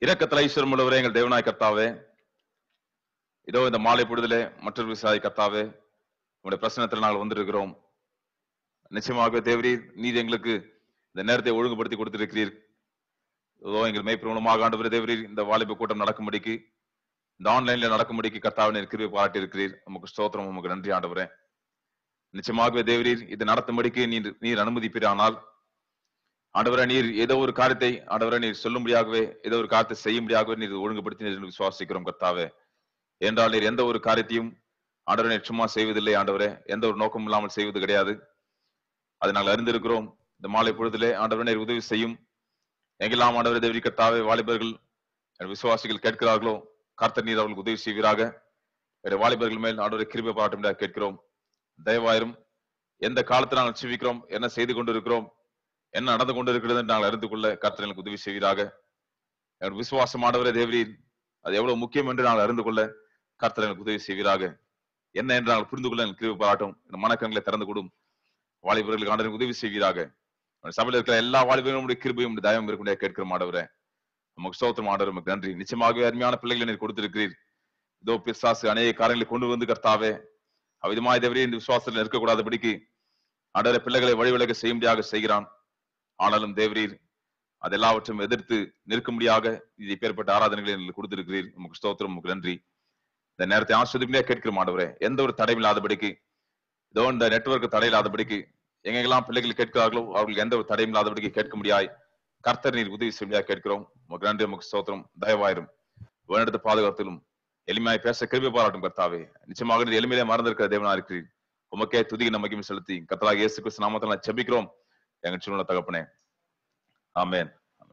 இரக்கத்தில் ஐஸ்வரம் உள்ளவரே எங்கள் தேவனாய் கர்த்தாவே இதோ இந்த மாலை பொழுதிலே மற்றொரு விசாய் கர்த்தாவே உங்களுடைய பிரசனத்தில் நாங்கள் வந்திருக்கிறோம் நிச்சயமாக தேவரீர் நீர் எங்களுக்கு இந்த நேரத்தை ஒழுங்குபடுத்தி கொடுத்திருக்கிறீர் இதோ எங்கள் மெய்ப்பிரமணமாக ஆண்டு தேவரீர் இந்த வாலிப கூட்டம் நடக்கும்படிக்கு இந்த ஆன்லைன்ல நடக்கும்படிக்கு கர்த்தாவை நீர் கிருபை பாராட்டி இருக்கிறீர் உமக்கு ஸ்தோத்திரம் உமக்கு நன்றி ஆண்டவரே நிச்சயமாகவே தேவரீர் இது நடத்தும்படிக்கு நீர் நீர் அனுமதிப்பீரானால் ஆண்டவரே நீர் ஏதோ ஒரு காரியத்தை ஆண்டவரே நீர் சொல்லும்படியாகவே ஏதோ ஒரு காரியத்தை செய்யும்படியாகவே நீர் ஒழுங்குபடுத்தி நீர் விசுவாசிக்கிறோம் கர்த்தாவே என்றால் நீர் எந்த ஒரு காரியத்தையும் ஆண்டவரே நீர் சும்மா செய்வதில்லை ஆண்டவரே எந்த ஒரு நோக்கம் இல்லாமல் செய்வது கிடையாது அதை நாங்கள் அறிந்திருக்கிறோம் இந்த மாலை பொழுதிலே ஆண்டவரே நீர் உதவி செய்யும் எங்கெல்லாம் ஆண்டவரே தேவரி கர்த்தாவே வாலிபர்கள் என் விசுவாசிகள் கேட்கிறார்களோ கர்த்தர் நீர் அவர்களுக்கு உதவி செய்வீராக என்னுடைய வாலிபர்கள் மேல் ஆண்டவரை கிருபை பாராட்டும் கேட்கிறோம் தயவாயிரும் எந்த காலத்தில் நாங்கள் ஜீவிக்கிறோம் என்ன செய்து கொண்டிருக்கிறோம் என்ன நடந்து கொண்டிருக்கிறது என்று நாங்கள் அறிந்து கொள்ள கர்த்தர் எனக்கு உதவி செய்வீராக என் விசுவாசமானவரே தேவரீர் அது எவ்வளவு முக்கியம் என்று நாங்கள் அறிந்து கொள்ள கர்த்தர் எனக்கு உதவி செய்வீராக என்ன என்று நாங்கள் புரிந்து கொள்ள எனக்கு கிருபை பாராட்டும் இந்த மனக்கங்களை திறந்து கொடும் வாலிபர்களுக்கு ஆண்டவருக்கு உதவி செய்வீராக உன் சபையில் இருக்கிற எல்லா வாலிபர்களும் உடைய கிருபையும் உடைய தயவும் இருக்கக்கூடிய கேட்கிற மாடவரே நமக்கு ஸ்தோத்திரம் ஆண்டவர் நமக்கு நன்றி நிச்சயமாகவே அருமையான பிள்ளைகளை நீர் கொடுத்திருக்கிறீர் இதோ பிசாசு அநேக காரியங்களை கொண்டு வந்து கர்த்தாவே அவ்விதமாய் தேவரே இந்த விசுவாசத்தில் இருக்கக்கூடாதபடிக்கு ஆண்டவரே பிள்ளைகளை வழிவிலக செய்யும்படியாக செய்கிறான் ஆனாலும் தேவரீர் அதெல்லாவற்றையும் எதிர்த்து நிற்கும்படியாக இது பேர்பட்ட ஆராதனைகளை எங்களுக்கு கொடுத்திருக்கிறீர் உமக்கு ஸ்தோத்திரம் உமக்கு நன்றி இந்த நேரத்தை ஆஸ்வதிப்படியாக கேட்கிற மாண்டவரே எந்த ஒரு தடையும் இல்லாதபடிக்கு இதோ இந்த நெட்வொர்க் தடை இல்லாதபடிக்கு எங்கெல்லாம் பிள்ளைகள் கேட்கிறார்களோ அவர்களுக்கு எந்த ஒரு தடையும் இல்லாதபடிக்கு கேட்க முடியாய் கர்த்தர் நீர் உதவி செய்ய கேட்கிறோம் உமக்கு நன்றி உமக்கு ஸ்தோத்திரம் தயவாயிரும் வேண்டெடுத்த பாதுகாத்திலும் எளிமையாய் பேச கிருபை பாராட்டும் கர்த்தாவே நிச்சயமாக நீர் எளிமையிலே மறந்திருக்கிற தேவனா இருக்கிறீர் உமக்கே துதிக்கு நமக்கும் செலுத்தி கத்தலாக இயேசு கிறிஸ்து நாமத்தில் நான் செபிக்கிறோம் எங்க சின்ன தகப்பனே ஆமென்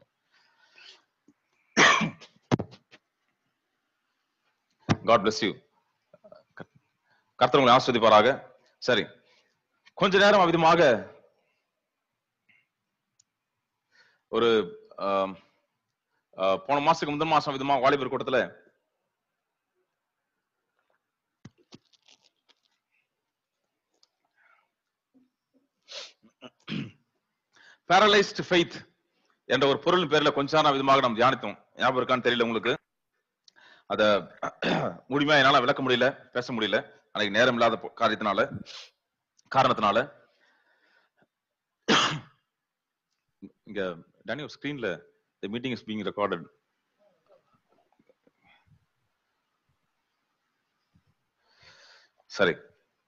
காட் bless யூ கர்த்தர் உங்களை ஆஸ்வதிப்பாராக சரி கொஞ்ச நேரம் அவ்விதமாக ஒரு ஆம், ஆ, போன மாசத்துக்கு முந்தின மாசம் விதமா வாலிபர் கூட்டத்துல பேரலைஸ்ட் ஃபெய்த் என்ற ஒரு பொருள் பேர்ல கொஞ்ச நேரம் விதமாக நாம் தியானித்தோம் ஞாபகம் இருக்கான்னு தெரியல உங்களுக்கு அத முழுமையா என்னால விளக்க முடியல பேச முடியல அன்னைக்கு நேரம் இல்லாத பொ- காரியத்தினால காரணத்தினால இங்க டேனி ஒரு ஸ்கிரீன்ல the meeting is being recorded சரி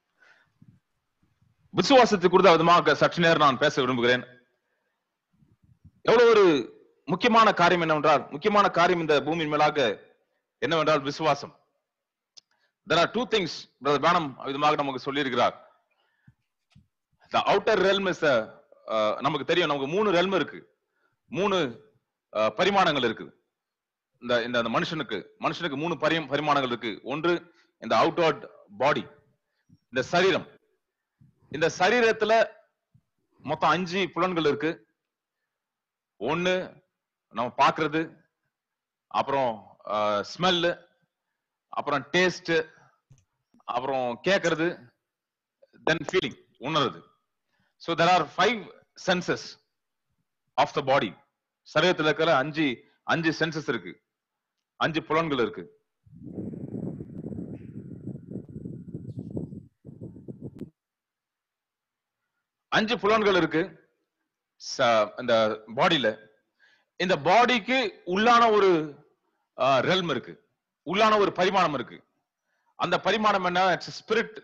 விசுவாசத்தை குறித்து விதமாக சற்று நேரம் நான் பேச விரும்புகிறேன் எவ்வளவு ஒரு முக்கியமான காரியம் என்னவென்றால் முக்கியமான காரியம் இந்த பூமியின் மேலாக என்னவென்றால் விசுவாசம் there are two things brother பேனம் விதமாக நமக்கு சொல்லியிருக்கிறார் the outer realm is a, uh, நமக்கு தெரியும் நமக்கு மூணு realm இருக்கு மூணு uh, பரிமாணங்கள் இருக்கு இந்த இந்த இந்த மனுஷனுக்கு மனுஷனுக்கு மூணு பரி பரிமாணங்கள் இருக்கு ஒன்று இந்த அவுட்வர்ட் பாடி இந்த சரீரம் இந்த சரீரத்துல மொத்தம் அஞ்சு புலன்கள் இருக்கு ஒண்ணு நம்ம பார்க்கிறது அப்புறம் ஸ்மெல் அப்புறம் டேஸ்ட் அப்புறம் கேட்கறது தென் ஃபீலிங் உணர்றது so there are five senses of the body சரீரத்தில் இருக்கிற அஞ்சு அஞ்சு சென்சஸ் இருக்கு அஞ்சு புலன்கள் இருக்கு அஞ்சு புலன்கள் இருக்கு ச- இந்த பாடியில இந்த பாடிக்கு உள்ளான ஒரு ரெல்ம் இருக்கு உள்ளான ஒரு பரிமாணம் இருக்கு அந்த பரிமாணம் என்ன ஸ்பிரிட்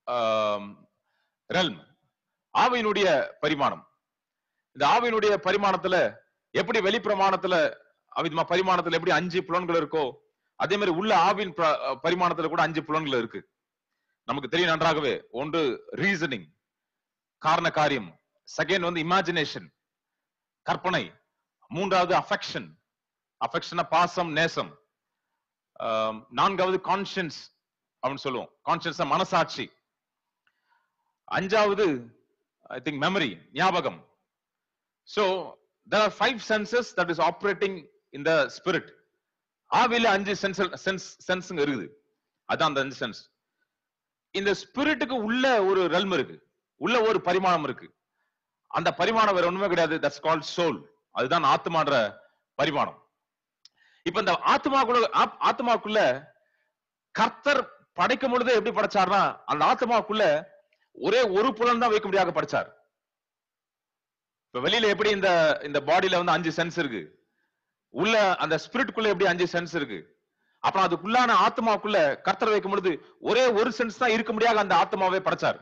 ரெல்ம் ஆவியினுடைய பரிமாணம் இந்த ஆவியினுடைய பரிமாணத்துல எப்படி வெளிப்பிரமாணத்துல அவிதமா பரிமாணத்துல எப்படி அஞ்சு புலன்கள் இருக்கோ அதே மாதிரி உள்ள ஆவின் ப- பரிமாணத்துல கூட அஞ்சு புலன்கள் இருக்கு நமக்கு தெரியும் நன்றாகவே ஒன்று ரீசனிங் காரண காரியம் செகண்ட் வந்து இமேஜினேஷன் கற்பனை மூன்றாவது அஃபெக்ஷன் அஃபெக்ஷனா பாசம் நேசம் ஆம், நான்காவது கான்சியன்ஸ் அப்படின்னு சொல்லுவோம் கான்சியன்ஸ் மனசாட்சி அஞ்சாவது ஐ திங்க் மெமரி ஞாபகம் so there are five senses that is operating in the spirit ஆவியில அஞ்சு சென்ஸ் சென்ஸ் சென்ஸுங்க இருக்குது அதான் அந்த அஞ்சு சென்ஸ் இந்த ஸ்பிரிட்டுக்கு உள்ள ஒரு ரெல்ம் இருக்கு உள்ள ஒரு பரிமாணம் இருக்கு அந்த பரிமாணம் வேற ஒண்ணுமே கிடையாது தட்ஸ் கால்ட் சோல் அதுதான் ஆத்மான்ற பரிமாணம் இப்ப இந்த ஆத்மாக்குள்ள ஆத்- ஆத்மாக்குள்ள கர்த்தர் படைக்கும் பொழுது எப்படி படைச்சார்னா அந்த ஆத்மாக்குள்ள ஒரே ஒரு புலன் தான் வைக்க முடியாத படைச்சார் இப்ப வெளியில எப்படி இந்த இந்த பாடியில வந்து அஞ்சு சென்ஸ் இருக்கு உள்ள அந்த ஸ்பிரிட்குள்ள எப்படி அஞ்சு சென்ஸ் இருக்கு அப்புறம் அதுக்குள்ளான ஆத்மாக்குள்ள கர்த்தர் வைக்கும் பொழுது ஒரே ஒரு சென்ஸ் தான் இருக்க முடியாத அந்த ஆத்மாவை படைச்சார்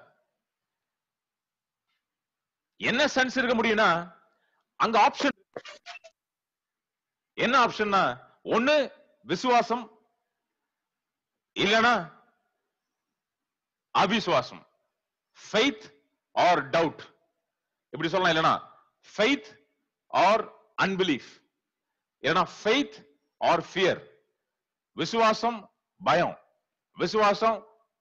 என்ன சென்ஸ் இருக்க முடியும்னா அங்க ஆப்ஷன் என்ன ஆப்ஷன்னா ஒண்ணு விசுவாசம் இல்லனா அவிசுவாசம் ஃபெய்த் ஆர் டவுட் இப்படி சொல்லலாம் இல்லனா ஃபெய்த் ஆர் அன்பிலீஃப் இல்லனா ஃபெய்த் ஆர் ஃபியர் விசுவாசம் பயம் விசுவாசம்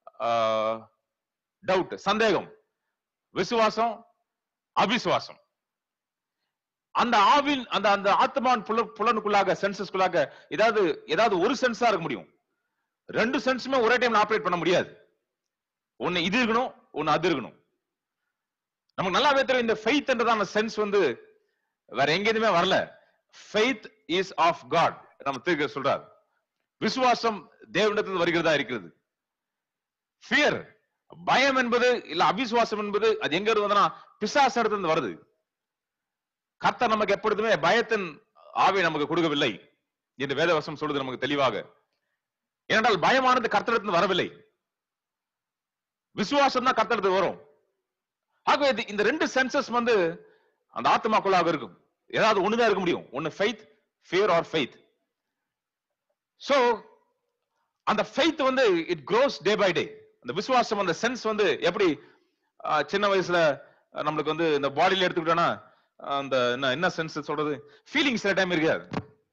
டவுட் சந்தேகம் விசுவாசம் அவிசுவாசம் அந்த ஆவின் அந்த அந்த ஆத்மான் புல புலனுக்குள்ளாக சென்சஸ்குள்ளாக ஏதாவது ஏதாவது ஒரு சென்ஸா இருக்க முடியும் ரெண்டு சென்ஸுமே ஒரே டைம்ல ஆபரேட் பண்ண முடியாது ஒண்ணு இது இருக்கணும் ஒண்ணு அது இருக்கணும் நமக்கு நல்லாவே தெரியும் இந்த ஃபெய்த் என்றதான சென்ஸ் வந்து வேற எங்கேயுமே வரல ஃபெய்த் இஸ் ஆஃப் காட் நம்ம திருக்க சொல்றாரு விசுவாசம் தேவனிடத்தில் வருகிறதா இருக்கிறது ஃபியர் பயம் என்பது இல்ல அவிசுவாசம் என்பது அது எங்க இருந்து வந்தனா பிசாசு இடத்துல இருந்து வருது கர்த்தர் நமக்கு எப்பொழுதுமே பயத்தின் ஆவி நமக்கு கொடுக்கவில்லை என்று வேதவசம் சொல்லுது நமக்கு தெளிவாக ஏனென்றால் பயமானது கர்த்தரிடத்தில் வரவில்லை விசுவாசம் தான் கர்த்தரிடத்தில் வரும் ஆகவே இது- இந்த ரெண்டு சென்சஸ் வந்து அந்த ஆத்மாக்குள்ளாக இருக்கும் ஏதாவது ஒண்ணுதான் இருக்க முடியும் ஒன்னு faith fear or faith so அந்த ஃபெய்த் வந்து it grows day by day அந்த விசுவாசம் அந்த சென்ஸ் வந்து எப்படி ஆஹ், சின்ன வயசுல அஹ், நம்மளுக்கு வந்து இந்த பாடியில எடுத்துக்கிட்டோம்னா ஆஹ், அந்த என்ன என்ன சென்ஸ் சொல்றது ஃபீலிங்ஸ் சில டைம் இருக்காது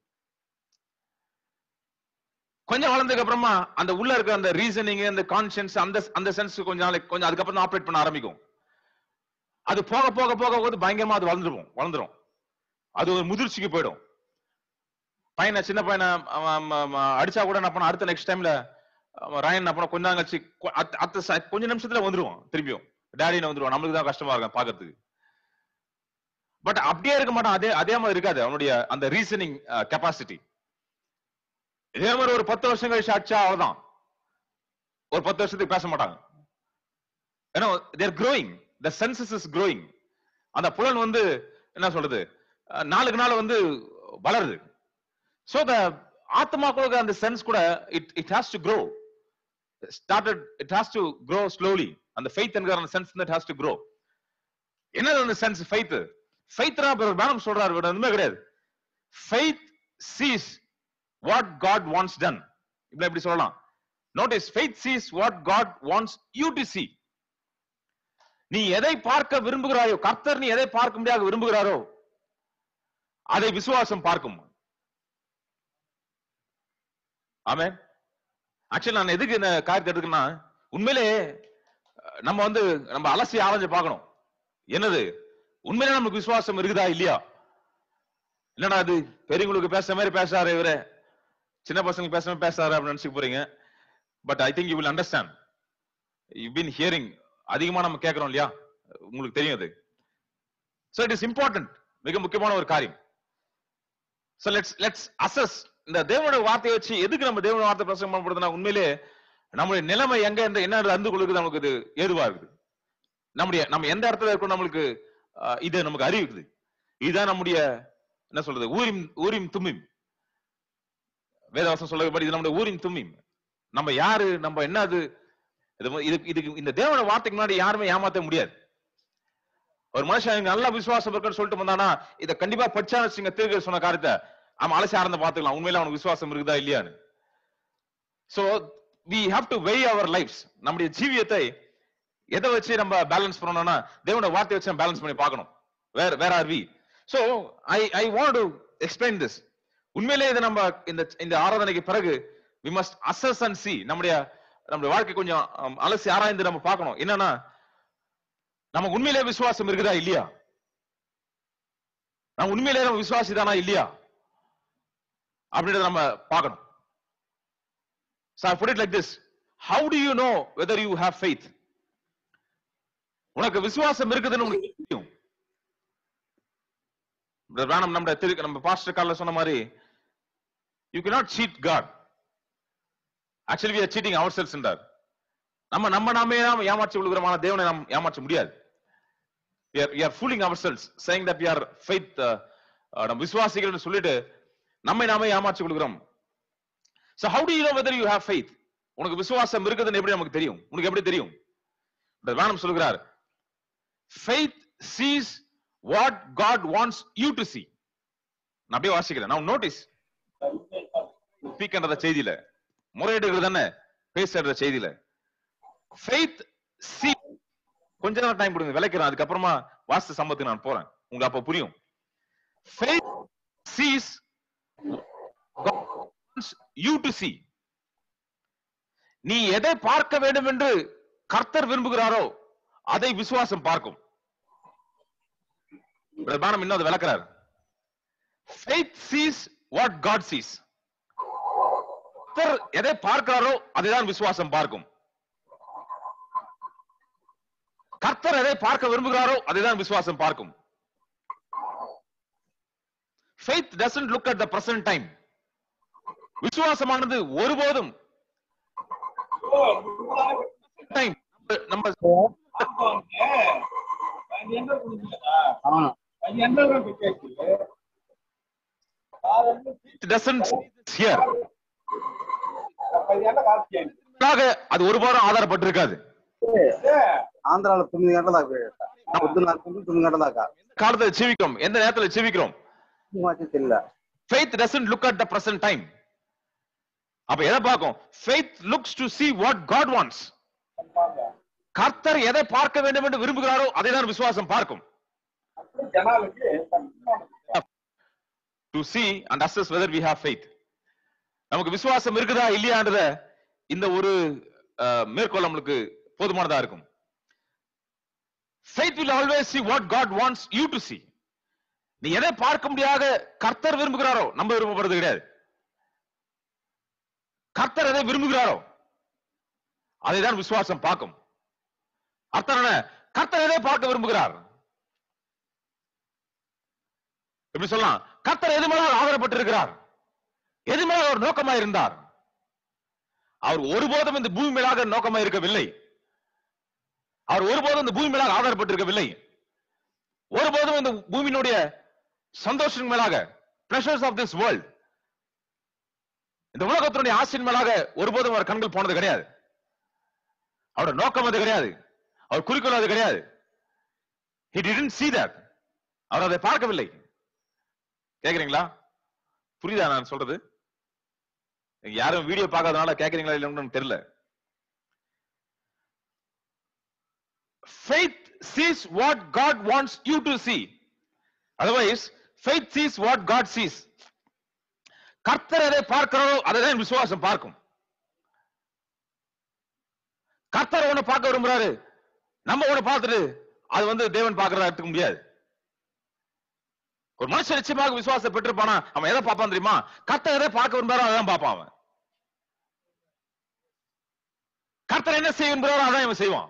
கொஞ்சம் வளர்ந்ததுக்கு அப்புறமா அந்த உள்ள இருக்க அந்த ரீசனிங் அந்த கான்சியன்ஸ் அந்த அந்த சென்ஸ் கொஞ்சம் நாளைக்கு கொஞ்சம் அதுக்கப்புறம் தான் ஆப்ரேட் பண்ண ஆரம்பிக்கும் அது போக போக போக போது பயங்கரமா அது வளர்ந்துரும் வளர்ந்துரும் அது ஒரு முதிர்ச்சிக்கு போயிடும் பையனை சின்ன பையனை அவன் அவன் அவன் அடிச்சா கூட என்ன பண்ண அடுத்த நெக்ஸ்ட் டைம்ல ராயன் என்ன பண்ண கொஞ்ச நாள் கழிச்சு கொ- அத்த- அத்த ச- கொஞ்ச நிமிஷத்துல வந்துருவான் திரும்பியும் டேடின்னு வந்துருவான் நம்மளுக்கு தான் கஷ்டமா இருக்கும் பாக்குறதுக்கு பட் அப்படியே இருக்க மாட்டான் அதே அதே மாதிரி இருக்காது அவனுடைய அந்த ரீசனிங் கெப்பாசிட்டி இதே மாதிரி ஒரு பத்து வருஷம் கழிச்சு அடிச்சா அவ்வளவுதான் ஒரு பத்து வருஷத்துக்கு பேச மாட்டாங்க ஏன்னா தேர் growing the senses is growing அந்த புலன் வந்து என்ன சொல்றது அஹ், நாளுக்கு நாள் வந்து வளருது சோ த ஆத்மாக்களுக்கு அந்த சென்ஸ் கூட it it has to grow started it has to grow slowly அந்த ஃபெய்த் என்கிற அந்த sense it has to grow என்னது அந்த சென்ஸ் ஃபெய்த் ஃபெய்த்னா மேடம் சொல்றாரு வேற எதுவுமே கிடையாது faith sees what God wants done இப்படி எப்படி சொல்லலாம் notice faith sees what God wants you to see நீ எதை பார்க்க விரும்புகிறாயோ கர்த்தர் நீ எதை பார்க்க முடியாது விரும்புகிறாரோ அதை விசுவாசம் பார்க்கும் ஆமென் ஆக்சுவலி நான் எதுக்கு இந்த காரியத்தை எடுத்துக்கன்னா உண்மையிலே அஹ், நம்ம வந்து நம்ம அலசி ஆராய்ஞ்சு பார்க்கணும் என்னது உண்மையிலே நமக்கு விசுவாசம் இருக்குதா இல்லையா இல்லடா அது பெரியவங்களுக்கு பேசுற மாதிரி பேசுறாரு இவரு சின்ன பசங்களுக்கு பேசுற மாதிரி பேசுறாரு அப்படின்னு நினைச்சுக்க போறீங்க but I think you will understand you been hearing அதிகமா நம்ம கேட்கிறோம் இல்லையா உங்களுக்கு தெரியும் அது சோ இட் இஸ் இம்பார்ட்டன்ட் மிக முக்கியமான ஒரு காரியம் சோ லெட்ஸ் லெட்ஸ் அசஸ் இந்த தேவனோட வார்த்தையை வச்சு எதுக்கு நம்ம தேவனோட வார்த்தை பிரசங்கம் பண்ணப்படுதுன்னா உண்மையிலே நம்முடைய நிலைமை எங்க எந்த என்ன அறிந்து கொள்ளுக்கு நமக்கு இது ஏதுவா இருக்குது நம்முடைய நம்ம எந்த இடத்துல இருக்கோம் நம்மளுக்கு அஹ், இது நமக்கு அறிவிக்குது இதுதான் நம்முடைய என்ன சொல்றது ஊரிம் ஊரிம் தும்மிம் வேதவாசம் சொல்லபடி இது நம்முடைய ஊரின் தும்மிம் நம்ம யாரு நம்ம என்ன அது இது ம- இதுக்கு இதுக்கு இந்த தேவனோட வார்த்தைக்கு முன்னாடி யாருமே ஏமாத்த முடியாது ஒரு மனுஷன் எனக்கு நல்ல விசுவாசம் இருக்குன்னு சொல்லிட்டு வந்தானா இதை கண்டிப்பா படிச்சா வச்சுங்க திருக்க சொன்ன காரியத்தை அவன் அலசி ஆரம்ப பாத்துக்கலாம் உண்மையில அவனுக்கு விசுவாசம் இருக்குதா இல்லையான்னு so we have to weigh our lives நம்முடைய ஜீவியத்தை எதை வச்சு நம்ம பேலன்ஸ் பண்ணணும்னா தேவனோட வார்த்தையை வச்சு நம்ம பேலன்ஸ் பண்ணி பார்க்கணும் வேற வேற are we so I I want to explain this உண்மையிலே இதை நம்ம இந்த இந்த ஆராதனைக்கு பிறகு we must assess and see நம்முடைய நம்முடைய வாழ்க்கை கொஞ்சம் um, அலசி ஆராய்ந்து நம்ம பார்க்கணும் என்னன்னா நமக்கு உண்மையிலே விசுவாசம் இருக்குதா இல்லையா நம்ம உண்மையிலே நம்ம விசுவாசி தானா இல்லையா அப்படின்றத நம்ம பார்க்கணும் So I put it like this. How do you know whether you have faith? உனக்கு விசுவாசம் இருக்குதுன்னு உனக்கு தெரியும் Brother Branham நம்முடைய திரு நம்ம பாஸ்டர் கால்ல சொன்ன மாதிரி you cannot cheat God. Actually, we are cheating ourselves என்றார் நம்ம நம்ம நாமே நாம் ஏமாற்றி விழுகிறமான தேவனை நாம் ஏமாற்ற முடியாது we are, we are fooling ourselves saying that we are faith uh, uh, நம்ம விசுவாசிகள் சொல்லிட்டு நம்மை நாமே ஏமாற்றி விழுகிறோம் so how do you know whether you have faith உனக்கு விசுவாசம் இருக்குதுன்னு எப்படி நமக்கு தெரியும் உனக்கு எப்படி தெரியும் இந்த வேணம் சொல்கிறார் faith sees what god wants you to see நான் அப்படியே வாசிக்கிறேன் நான் நோட்டீஸ் ஸ்பீக் என்ற செய்தியில முறையிடுகிறது தானே பேசுற செய்தியில faith see கொஞ்ச நேரம் டைம் கொடுங்க விளக்கிறேன் அதுக்கப்புறமா வாஸ்து சம்பத்துக்கு நான் போறேன் உங்களுக்கு அப்ப புரியும் faith sees God wants you to see நீ எதை பார்க்க வேண்டும் என்று கர்த்தர் விரும்புகிறாரோ அதை விசுவாசம் பார்க்கும் பிரதானம் இன்னும் அதை விளக்குறார் faith sees what God sees கர்த்தர் எதை பார்க்கிறாரோ அதைதான் விசுவாசம் பார்க்கும் கர்த்தர் எதை பார்க்க விரும்புகிறாரோ அதைதான் விசுவாசம் பார்க்கும் faith doesn't look at the present time விசுவாசமானது ஒருபோதும் time நம்ம అవును it doesn't see this here ஆக அது ஒருபோதும் ஆதாரப்பட்டிருக்காது ఆంధ్రాలో తొమ్మిది గంటల దాకా పోయాడట. పొద్దున్న తొమ్మిది తొమ్మిది గంటల దాకా காலத்துல ஜீவிக்கிறோம் எந்த நேரத்துல ஜீவிக்கிறோம் మాకు తెలియదు faith doesn't look at the present time அப்ப எதை பார்க்கும் faith looks to see what god wants கர்த்தர் எதை பார்க்க வேண்டும் என்று விரும்புகிறாரோ அதை தான் விசுவாசம் பார்க்கும் జనాలకి to see and assess whether we have faith நமக்கு விசுவாசம் இருக்குதா இல்லையான்றத இந்த ஒரு அஹ், மேற்கோள் நம்மளுக்கு போதுமானதா இருக்கும் faith will always see what god wants you to see நீ எதை பார்க்க முடியாத கர்த்தர் விரும்புகிறாரோ நம்ம விரும்பப்படுறது கிடையாது கர்த்தர் எதை விரும்புகிறாரோ அதைதான் விசுவாசம் பார்க்கும் அர்த்தம் என்ன கர்த்தர் எதை பார்க்க விரும்புகிறார் எப்படி சொல்லலாம் கர்த்தர் எது மேல ஆதரப்பட்டிருக்கிறார் எது மேல அவர் நோக்கமா இருந்தார் அவர் ஒருபோதும் இந்த பூமி மேலாக நோக்கமா இருக்கவில்லை அவர் ஒருபோதும் இந்த பூமி மேலாக ஆதாரப்பட்டிருக்கவில்லை ஒருபோதும் இந்த பூமியினுடைய சந்தோஷம் மேலாக பிளஷர்ஸ் ஆஃப் திஸ் வேர்ல்ட் இந்த உலகத்தினுடைய ஆசையின் மேலாக ஒருபோதும் அவர் கண்கள் போனது கிடையாது அவரோட நோக்கம் அது கிடையாது அவர் குறிக்கோள் அது கிடையாது he didn't see that அவர் அதை பார்க்கவில்லை கேக்குறீங்களா புரியுதா நான் சொல்றது நீங்க யாரும் வீடியோ பார்க்காதனால கேக்குறீங்களா இல்லைன்னு தெரியல faith sees what god wants you to see otherwise faith sees what god sees கர்த்தர் எதை பார்க்கிறாரோ அதை தான் விசுவாசம் பார்க்கும் கர்த்தர் ஒண்ணு பார்க்க விரும்புறாரு நம்ம ஒண்ணு பார்த்துட்டு அது வந்து தேவன் பார்க்கறதா எடுத்துக்க முடியாது ஒரு மனுஷன் நிச்சயமாக விசுவாசம் பெற்றிருப்பானா அவன் எதை பார்ப்பான் தெரியுமா கர்த்தர் எதை பார்க்க விரும்புறாரோ அதான் பார்ப்பான் அவன் கர்த்தர் என்ன செய்ய விரும்புறாரோ அதான் இவன் செய்வான்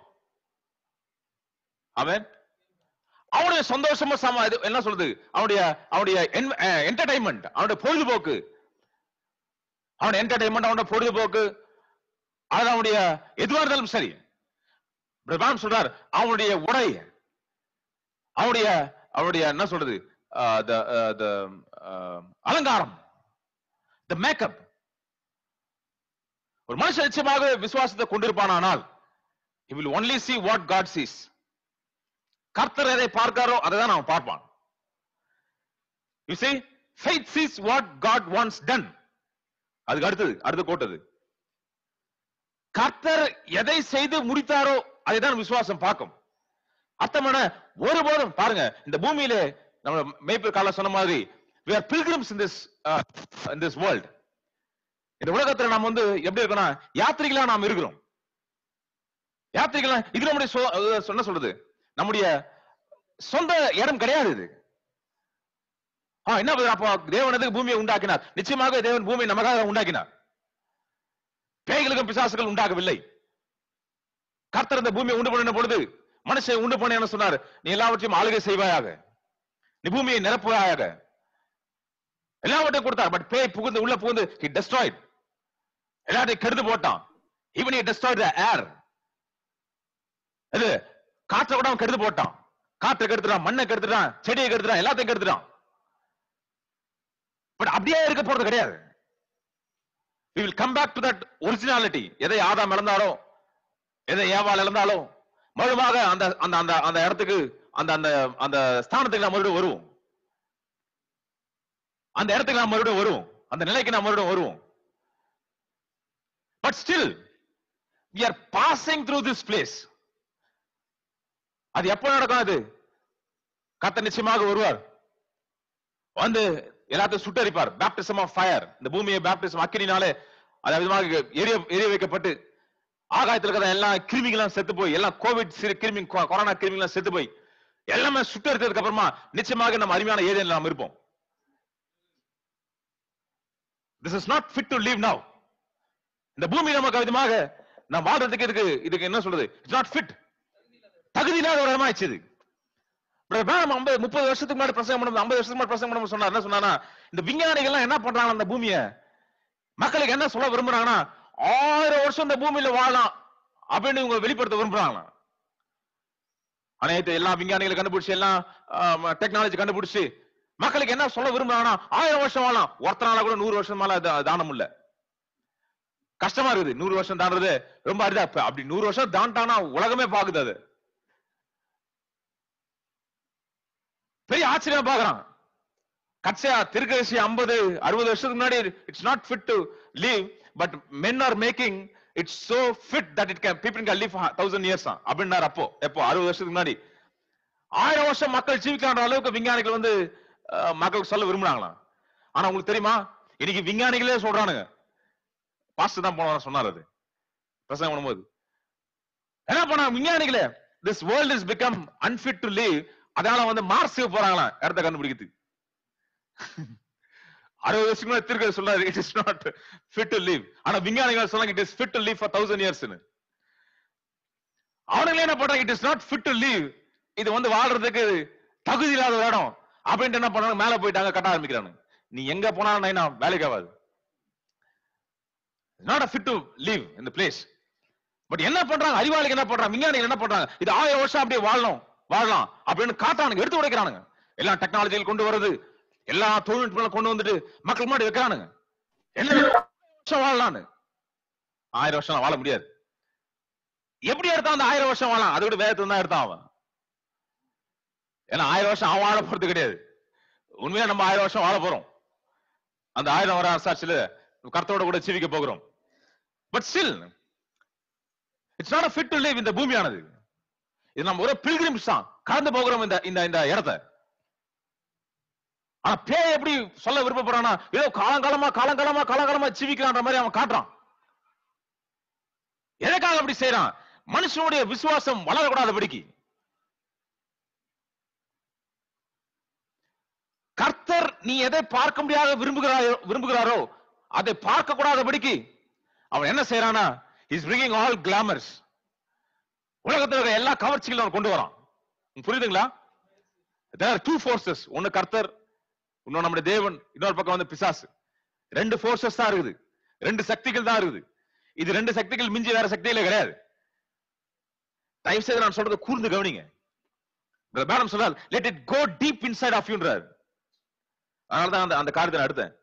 அவன் அவனுடைய சந்தோஷமா சம இது என்ன சொல்றது அவனுடைய அவனுடைய என்டர்டைன்மெண்ட் அவனுடைய பொழுதுபோக்கு அவனுடைய என்டர்டைன்மெண்ட் அவனுடைய பொழுதுபோக்கு அது அவனுடைய எதுவா இருந்தாலும் சரி பிரதானம் சொல்றார் அவனுடைய உடை அவனுடைய அவனுடைய என்ன சொல்றது ஆஹ், the, ஆஹ், the, ஆஹ், அலங்காரம் த மேக்கப் ஒரு மனுஷன் நிச்சயமாக விசுவாசத்தை கொண்டிருப்பானால் he will only see what god sees கர்த்தர் எதை பார்க்காரோ அதை தான் அவன் பார்ப்பான் you see faith sees what god wants done அதுக்கு அடுத்தது அடுத்து கோட்டது கர்த்தர் எதை செய்து முடித்தாரோ அதை தான் விசுவாசம் பார்க்கும் அர்த்தம் என்ன ஒருபோதும் பாருங்க இந்த பூமியிலே நம்ம மேய்ப்பர் கால சொன்ன மாதிரி we are pilgrims in this uh, in this world இந்த உலகத்துல நாம் வந்து எப்படி இருக்கோம்னா யாத்திரிகளா நாம் இருக்கிறோம் யாத்திரிகளா இது நம்முடைய சொ- அஹ் சொன்ன சொல்றது நம்முடைய சொந்த இடம் கிடையாது இது ஆ, என்ன பதில் அப்போ தேவன் எதுக்கு பூமியை உண்டாக்கினார் நிச்சயமாக தேவன் பூமியை நமக்காக உண்டாக்கினார் பேய்களுக்கும் பிசாசுகள் உண்டாகவில்லை கர்த்தர் இந்த பூமியை உண்டு பண்ணின பொழுது மனுஷன் உண்டு பண்ண என்ன சொன்னார் நீ எல்லாவற்றையும் ஆளுகை செய்வாயாக நீ பூமியை நிரப்புவாயாக எல்லாவற்றையும் கொடுத்தார் பட் பேய் புகுந்து உள்ள புகுந்து he destroyed எல்லாத்தையும் கெடுத்து போட்டான் even he destroyed the air இது காற்றை கூட அவன் கெடுத்து போட்டான் காற்றை கெடுத்துட்டான் மண்ணை கெடுத்துட்டான் செடியை கெடுத்துட்டான் எல்லாத்தையும் கெடுத்துட்டான் பட் அப்படியே இருக்க போறது கிடையாது we will come back to that originality எதை ஆதாம் இழந்தாலோ எதை ஏவாள் இழந்தாலோ மறுமாக அந்த அந்த அந்த அந்த இடத்துக்கு அந்த அந்த அந்த ஸ்தானத்துக்கு நாம் மறுபடியும் வருவோம் அந்த இடத்துக்கு நாம் மறுபடியும் வருவோம் அந்த நிலைக்கு நாம் மறுபடியும் வருவோம் but still we are passing through this place அது எப்ப நடக்கும் அது கத்த நிச்சயமாக வருவார் வந்து எல்லாத்தையும் சுட்டரிப்பார் பேப்டிசம் ஆஃப் ஃபயர் இந்த பூமியை பேப்டிசம் அக்கினினாலே அது விதமாக எரிய எரிய வைக்கப்பட்டு ஆகாயத்துல இருக்கிற எல்லா கிருமிகளும் செத்து போய் எல்லாம் கோவிட் சிறு கிருமி கொ- கொரோனா கிருமிகளும் செத்து போய் எல்லாமே சுட்டரித்ததுக்கு அப்புறமா நிச்சயமாக நம்ம அருமையான ஏதேன் நாம் இருப்போம் this is not fit to live now இந்த பூமி நமக்கு விதமாக நாம் வாழ்றதுக்கு இதுக்கு இதுக்கு என்ன சொல்றது இட்ஸ் நாட் ஃபிட் தகுதி இல்லாத ஒரு இடமாச்சு இது Brother Branham ஐம்பது முப்பது வருஷத்துக்கு முன்னாடி பிரசங்கம் பண்ணும் ஐம்பது வருஷத்துக்கு முன்னாடி பிரசங்கம் பண்ணும் சொன்னார் என்ன சொன்னானா இந்த விஞ்ஞானிகள் எல்லாம் என்ன பண்றாங்க அந்த பூமியை மக்களுக்கு என்ன சொல்ல விரும்புறாங்கன்னா ஆயிரம் வருஷம் இந்த பூமியில வாழலாம் அப்படின்னு இவங்க வெளிப்படுத்த விரும்புறாங்களா அனைத்து எல்லா விஞ்ஞானிகளை கண்டுபிடிச்சு எல்லாம் டெக்னாலஜி கண்டுபிடிச்சு மக்களுக்கு என்ன சொல்ல விரும்புறாங்கன்னா ஆயிரம் வருஷம் வாழலாம் ஒருத்தனால கூட நூறு வருஷம் மேல தா- தானம் இல்ல கஷ்டமா இருக்குது நூறு வருஷம் தாண்டது ரொம்ப அரிதா இப்ப அப்படி நூறு வருஷம் தாண்டானா உலகமே பாக்குது அது பெரிய ஆச்சரியம் பாக்குறான் கட்சியா திருக்கரசி ஐம்பது அறுபது வருஷத்துக்கு முன்னாடி it's not fit to live but men are making it's so fit that it can people can live thousand years அப்படின்னாரு அப்போ எப்போ அறுபது வருஷத்துக்கு முன்னாடி ஆயிரம் வருஷம் மக்கள் ஜீவிக்கிற அளவுக்கு விஞ்ஞானிகள் வந்து அஹ், மக்களுக்கு சொல்ல விரும்புறாங்களாம் ஆனா உங்களுக்கு தெரியுமா இன்னைக்கு விஞ்ஞானிகளே சொல்றானுங்க பாஸ்ட் தான் போன வாரம் சொன்னார் அது பிரசங்கம் பண்ணும்போது என்ன பண்ண விஞ்ஞானிகளே this world is become unfit to live அதனால வந்து மார்ஸ் போறாங்களாம் இடத்த கண்டுபிடிக்கிறதுக்கு அறுபது வருஷம் கூட திருக்க சொல்லாரு it is not fit to live ஆனா விஞ்ஞானிகள் சொன்னாங்க it is fit to live for thousand இயர்ஸ்னு அவனுங்களே என்ன பண்றாங்க it is not fit to live இது வந்து வாழ்றதுக்கு தகுதி இல்லாத ஒரு இடம் அப்படின்ட்டு என்ன பண்றாங்க மேல போயிட்டாங்க கட்ட ஆரம்பிக்கிறாங்க நீ எங்க போனாலும் நைனா வேலைக்கு ஆகாது நாட் ஃபிட் டு லீவ் இந்த பிளேஸ் பட் என்ன பண்றாங்க அறிவாளிகள் என்ன பண்றாங்க விஞ்ஞானிகள் என்ன பண்றாங்க இது ஆயிரம் வருஷம் அப்படியே வாழணும் வாழலாம் அப்படின்னு காட்டானுங்க எடுத்து உடைக்கிறானுங்க எல்லா டெக்னாலஜியில் கொண்டு வருது எல்லா தொழில்நுட்பங்களும் கொண்டு வந்துட்டு மக்கள் முன்னாடி வைக்கிறானுங்க என்ன வருஷம் வாழலாம்னு ஆயிரம் வருஷம் வாழ முடியாது எப்படி எடுத்தான் அந்த ஆயிரம் வருஷம் வாழலாம் அதை விட வேகத்துல தான் எடுத்தான் அவன் ஏன்னா ஆயிரம் வருஷம் அவன் வாழ போறது கிடையாது உண்மையா நம்ம ஆயிரம் வருஷம் வாழ போறோம் அந்த ஆயிரம் வர அரசாட்சியில கர்த்தரோட கூட ஜீவிக்க போகிறோம் but still it's not fit to live இந்த பூமியானது இது நம்ம ஒரு பில்கிரிம்ஸ் தான் கடந்து போகிறோம் இந்த இந்த இந்த இடத்தை ஆனா பேய் எப்படி சொல்ல விருப்பப்படுறானா ஏதோ காலங்காலமா காலங்காலமா காலங்காலமா ஜீவிக்கிறான்ற மாதிரி அவன் காட்டுறான் எதற்காக அப்படி செய்யறான் மனுஷனுடைய விசுவாசம் வளரக்கூடாதபடிக்கு கர்த்தர் நீ எதை பார்க்க முடியாத விரும்புகிறாரோ விரும்புகிறாரோ அதை பார்க்க கூடாதபடிக்கு அவன் என்ன செய்யறானா இஸ் bringing ஆல் கிளாமர்ஸ் உலகத்துல இருக்கிற எல்லா கவர்ச்சிகளும் அவன் கொண்டு வரான் உங்களுக்கு புரியுதுங்களா தேர் ஆர் டூ ஃபோர்சஸ் ஒன்னு கர்த்தர் இன்னொன்னு நம்முடைய தேவன் இன்னொரு பக்கம் வந்து பிசாசு ரெண்டு ஃபோர்சஸ் தான் இருக்குது ரெண்டு சக்திகள் தான் இருக்குது இது ரெண்டு சக்திகள் மிஞ்சி வேற சக்திகளே கிடையாது தயவு செய்து நான் சொல்றதை கூர்ந்து கவனிங்க மேடம் சொல்றாரு let it go deep inside of யூன்றார் அதனால தான் அந்த அந்த காரியத்தை நான் எடுத்தேன்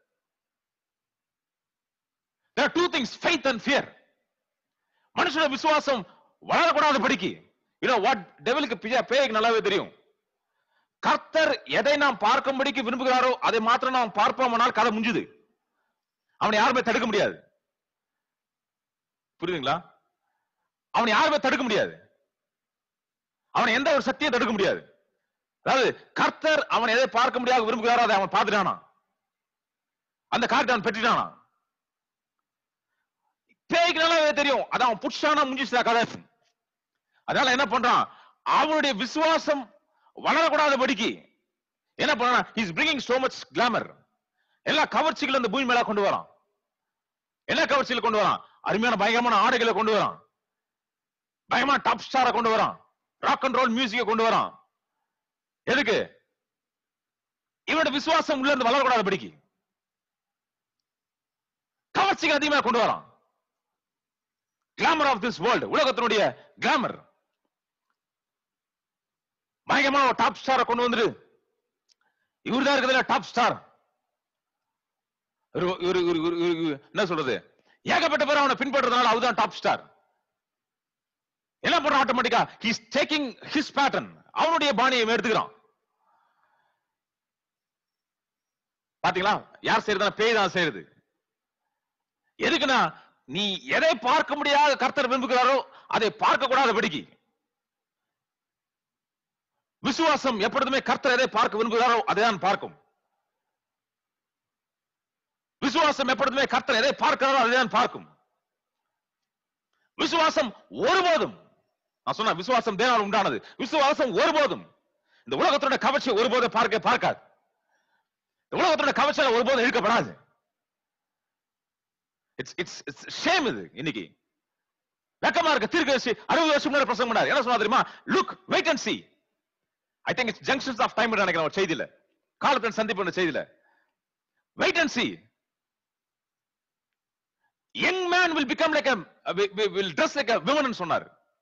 there are two things faith and fear மனுஷனோட விசுவாசம் வளரக்கூடாத படிக்கு you know what டெவிலுக்கு பேய்க்கு நல்லாவே தெரியும் கர்த்தர் எதை நாம் பார்க்கும்படிக்கு விரும்புகிறாரோ அதை மாத்திரம் நாம் பார்ப்போமானால் கதை முடிஞ்சுது அவனை யாருமே தடுக்க முடியாது புரியுதுங்களா அவனை யாருமே தடுக்க முடியாது அவனை எந்த ஒரு சக்தியும் தடுக்க முடியாது அதாவது கர்த்தர் அவன் எதை பார்க்க முடியாது விரும்புகிறாரோ அதை அவன் பார்த்துட்டானா அந்த காரியத்தை அவன் பெற்றுட்டானா பேய்க்கு நல்லாவே தெரியும் அது அவன் புட்சானா முடிஞ்சிச்சா கதை அதனால என்ன பண்றான் அவனுடைய விசுவாசம் வளரக்கூடாதபடிக்கு என்ன பண்றான் is bringing so much glamour எல்லா கவர்ச்சிகளும் இந்த பூமி மேல கொண்டு வரான் எல்லா கவர்ச்சியில கொண்டு வரான் அருமையான பயங்கரமான ஆடைகளை கொண்டு வரான் பயங்கரமான டாப் ஸ்டாரை கொண்டு வரான் ராக் அண்ட் ரோல் மியூசிக்கை கொண்டு வரான் எதுக்கு இவனோட விசுவாசம் உள்ள இருந்து வளரக்கூடாதபடிக்கு கவர்ச்சிகள் அதிகமா கொண்டு வரான் கிளாமர் ஆஃப் திஸ் வேர்ல்டு உலகத்தினுடைய கிளாமர் பயங்கரமான ஒரு டாப் ஸ்டாரை கொண்டு வந்துரு இவர்தான் இருக்கிறதுல டாப் ஸ்டார் என்ன சொல்றது ஏகப்பட்ட பேர் அவனை பின்பற்றதுனால அவர்தான் டாப் ஸ்டார் என்ன பண்றான் ஆட்டோமேட்டிக்கா ஹிஸ் டேக்கிங் ஹிஸ் பேட்டர்ன் அவனுடைய பாணியை இவன் எடுத்துக்கிறான் பாத்தீங்களா யார் செய்யறதுனா பேய் தான் செய்யறது எதுக்குன்னா நீ எதை பார்க்க முடியாத கர்த்தர் விரும்புகிறாரோ அதை பார்க்க கூடாத படிக்கு விசுவாசம் எப்பொழுதுமே கர்த்தர் எதை பார்க்க விரும்புகிறாரோ அதை தான் பார்க்கும் விசுவாசம் எப்பொழுதுமே கர்த்தர் எதை பார்க்கிறாரோ அதை தான் பார்க்கும் விசுவாசம் ஒருபோதும் நான் சொன்ன விசுவாசம் தேவனால் உண்டானது விசுவாசம் ஒருபோதும் இந்த உலகத்தோட கவர்ச்சி ஒருபோதும் பார்க்க பார்க்காது இந்த உலகத்தோட கவர்ச்சியால ஒருபோதும் இழுக்கப்படாது இட்ஸ் இட்ஸ் இட்ஸ் ஷேம் இது இன்னைக்கு வெக்கமா இருக்க தீர்க்கதரிசி அறுபது வருஷம் முன்னாடி பிரசங்கம் பண்ணாரு என்ன சொன்னா தெரியுமா look wait and see I think it's junctions of time நினைக்கிறேன் ஒரு செய்தியில காலத்தின் சந்திப்பு செய்தியில wait and see young man will become like will dress like women சொன்னார்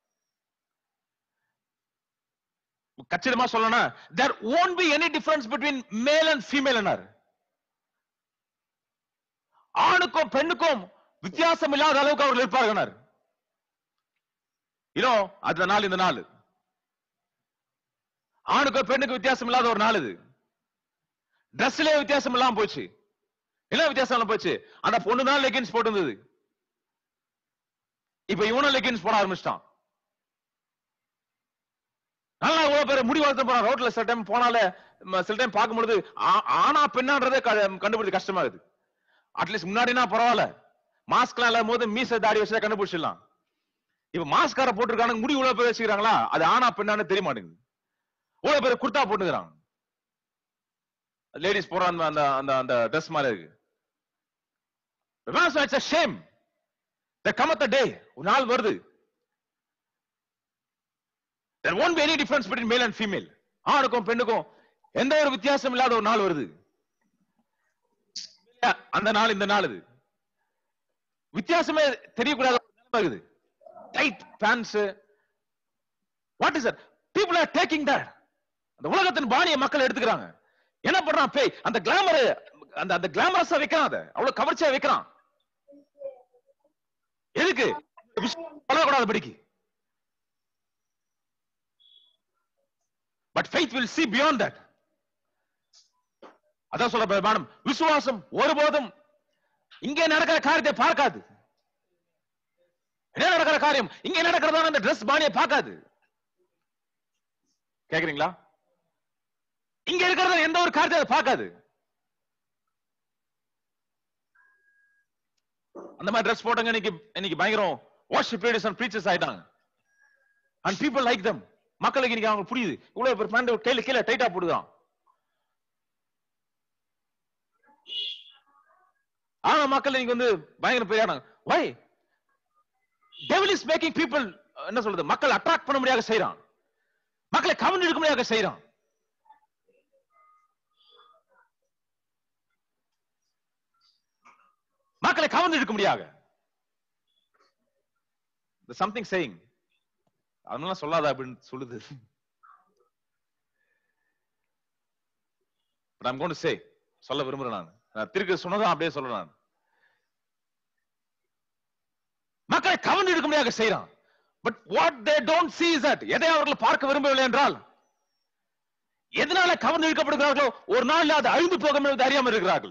கச்சிதமா சொல்லணும்னா there won't be any difference between male and female ஆணுக்கும் பெண்ணுக்கும் வித்தியாசம் இல்லாத அளவுக்கு அவர்கள் இருப்பார்கள் இதோ அந்த நாள் இந்த நாள் ஆணுக்கும் பெண்ணுக்கு வித்தியாசம் இல்லாத ஒரு நாள் இது ட்ரெஸ்லயே வித்தியாசம் இல்லாம போச்சு என்ன வித்தியாசம் இல்லாம போச்சு அந்த பொண்ணு தான் லெகின்ஸ் போட்டிருந்தது இப்ப இவனும் லெகின்ஸ் போட ஆரம்பிச்சிட்டான் நல்லா இவ்வளவு பேர் முடி வளர்த்து போறான் ரோட்ல சில டைம் போனாலே ம, சில டைம் பார்க்கும்பொழுது ஆ- ஆனா பெண்ணான்றதே க- கண்டுபிடிக்க கஷ்டமாகுது அட்லீஸ்ட் முன்னாடினா பரவாயில்ல மாஸ்க்லாம் இல்லாம போது மீச தாடி வச்சா கண்டுபிடிச்சிடலாம் இப்ப மாஸ்கார போட்டிருக்காங்க முடி இவ்வளவு பேர் வச்சுக்கிறாங்களா அது ஆனா பெண்ணான்னு தெரிய மாட்டேங்குது இவ்வளவு பேர் குர்தா போட்டுக்கிறாங்க லேடிஸ் போற அந்த அந்த அந்த அந்த ட்ரெஸ் மாதிரி இருக்கு it's a shame there cometh a day ஒரு நாள் வருது there won't be any difference between male and female ஆணுக்கும் பெண்ணுக்கும் எந்த ஒரு வித்தியாசம் இல்லாத ஒரு நாள் வருது அந்த நாள் இந்த நாள் இது வித்தியாசமே தெரியக்கூடாத ஒரு நிலைமை இருக்குது tight pants what is people are taking that அந்த உலகத்தின் பாணியை மக்கள் எடுத்துக்கிறாங்க என்ன பண்றான் பேய் அந்த கிளாமர் அந்த அந்த கிளாமரஸா வைக்கிறான் அதை அவ்வளவு கவர்ச்சியா வைக்கிறான் எதுக்கு பழகக்கூடாத படிக்கு but faith will see beyond that அதான் சொல்ல மேடம் விசுவாசம் ஒருபோதும் இங்கே நடக்கிற காரியத்தை பார்க்காது என்ன நடக்கிற காரியம் இங்கே நடக்கிறதான அந்த Dress பாணியை பார்க்காது கேக்குறீங்களா இங்க இருக்கிறத எந்த ஒரு காரியத்தை அது பார்க்காது அந்த மாதிரி ட்ரெஸ் போட்டவங்க இன்னைக்கு இன்னைக்கு பயங்கரம் வாஷிப் லீடர்ஸ் அண்ட் ப்ரீச்சர்ஸ் ஆயிட்டாங்க அண்ட் பீப்புள் லைக் தம் மக்களுக்கு இன்னைக்கு அவங்க புரியுது இவ்வளவு பேர் பேண்ட் கையில கீழே டைட்டா போடுதான் ஆனா மக்கள் இன்னைக்கு வந்து பயங்கர பெரியானாங்க why devil is making people என்ன சொல்றது மக்கள் அட்ராக்ட் பண்ண முடியாத செய்யறான் மக்களை கவர்ந்து எடுக்க முடியாத செய்யறான் மக்களை கவர்ந்து எடுக்க முடியாது சம்திங் சேயிங் அதனால சொல்லாத அப்படின்னு சொல்லுது But I'm going to say சொல்ல விரும்புறேன் நான் நான் திருக்க சொன்னதான் அப்படியே சொல்றேன் நான் மக்களை கவர்ந்து எடுக்க முடியாத செய்யறான் but what they don't see is that எதை அவர்கள் பார்க்க விரும்பவில்லை என்றால் எதனால கவர்ந்து இழுக்கப்படுகிறார்களோ ஒரு நாள் அது அழிந்து போகும் என்பது அறியாமல் இருக்கிறார்கள்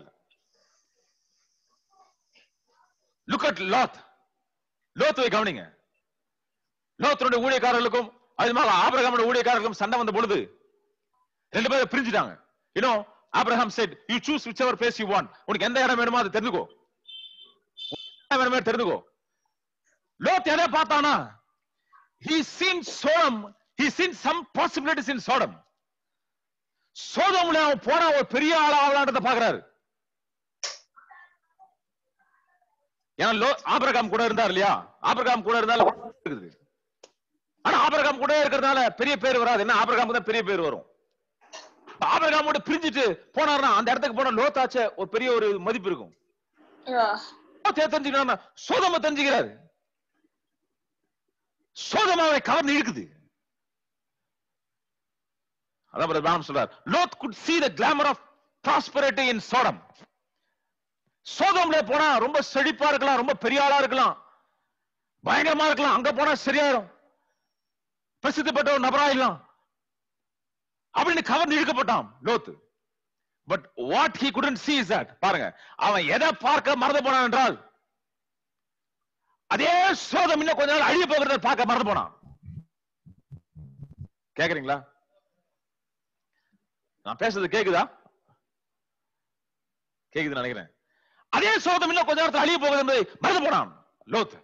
லுக் அட் லாத் லோத்துவை கவனிங்க லோத்தனுடைய ஊழியக்காரர்களுக்கும் அதுமாக ஆபிரகாமுடைய ஊழியக்காரர்களுக்கும் சண்டை வந்த பொழுது ரெண்டு பேரும் பிரிஞ்சுட்டாங்க you know Abraham said you choose whichever place you want உனக்கு எந்த இடம் வேணுமோ அதை தெரிஞ்சுக்கோ எந்த இடம் வேணுமோ தெரிஞ்சுக்கோ லோத் எதை பார்த்தானா he seen sodom he seen some possibilities in sodom சோதோம்ல அவன் போனா ஒரு பெரிய ஆளா ஆகலான்றத பாக்குறாரு ஏன்னா லோ ஆபிரகாம் கூட இருந்தார் இல்லையா ஆபிரகாம் கூட இருந்தால இருக்குது ஆனா ஆபிரகாம் கூட இருக்கிறதுனால பெரிய பேர் வராது என்ன ஆபிரகாம் தான் பெரிய பேர் வரும் ஆபிரகாமோட பிரிஞ்சுட்டு போனார்னா அந்த இடத்துக்கு போன லோத்தாச்ச ஒரு பெரிய ஒரு மதிப்பு இருக்கும் Yeah. லோத்தை தெரிஞ்சுக்கிறான் சோதம தெரிஞ்சுக்கிறாரு சோதம் அவனை கவர்ந்து இழுக்குது அதான் brother Branham சொல்றார் Lot could see the glamour of prosperity in Sodom சோதம்ல போனா ரொம்ப செழிப்பா இருக்கலாம் ரொம்ப பெரிய ஆளா இருக்கலாம் பயங்கரமா இருக்கலாம் அங்க போனா சரியாயிரும் பிரசித்தி பெற்ற ஒரு நபராயிடலாம் அப்படின்னு கவர்ந்து இழுக்கப்பட்டான் லோத்து but what he couldn't see is that பாருங்க அவன் எதை பார்க்க மறந்து போனான் என்றால் அதே சோதம் இன்னும் கொஞ்ச நாள் அழிய போகிறத பார்க்க மறந்து போனான் கேக்குறீங்களா நான் பேசுறது கேக்குதா கேக்குது நினைக்கிறேன் அதே சோதம் இன்னும் கொஞ்ச நேரத்தில் அழிய போகுது என்பதை மறந்து போனான் Lot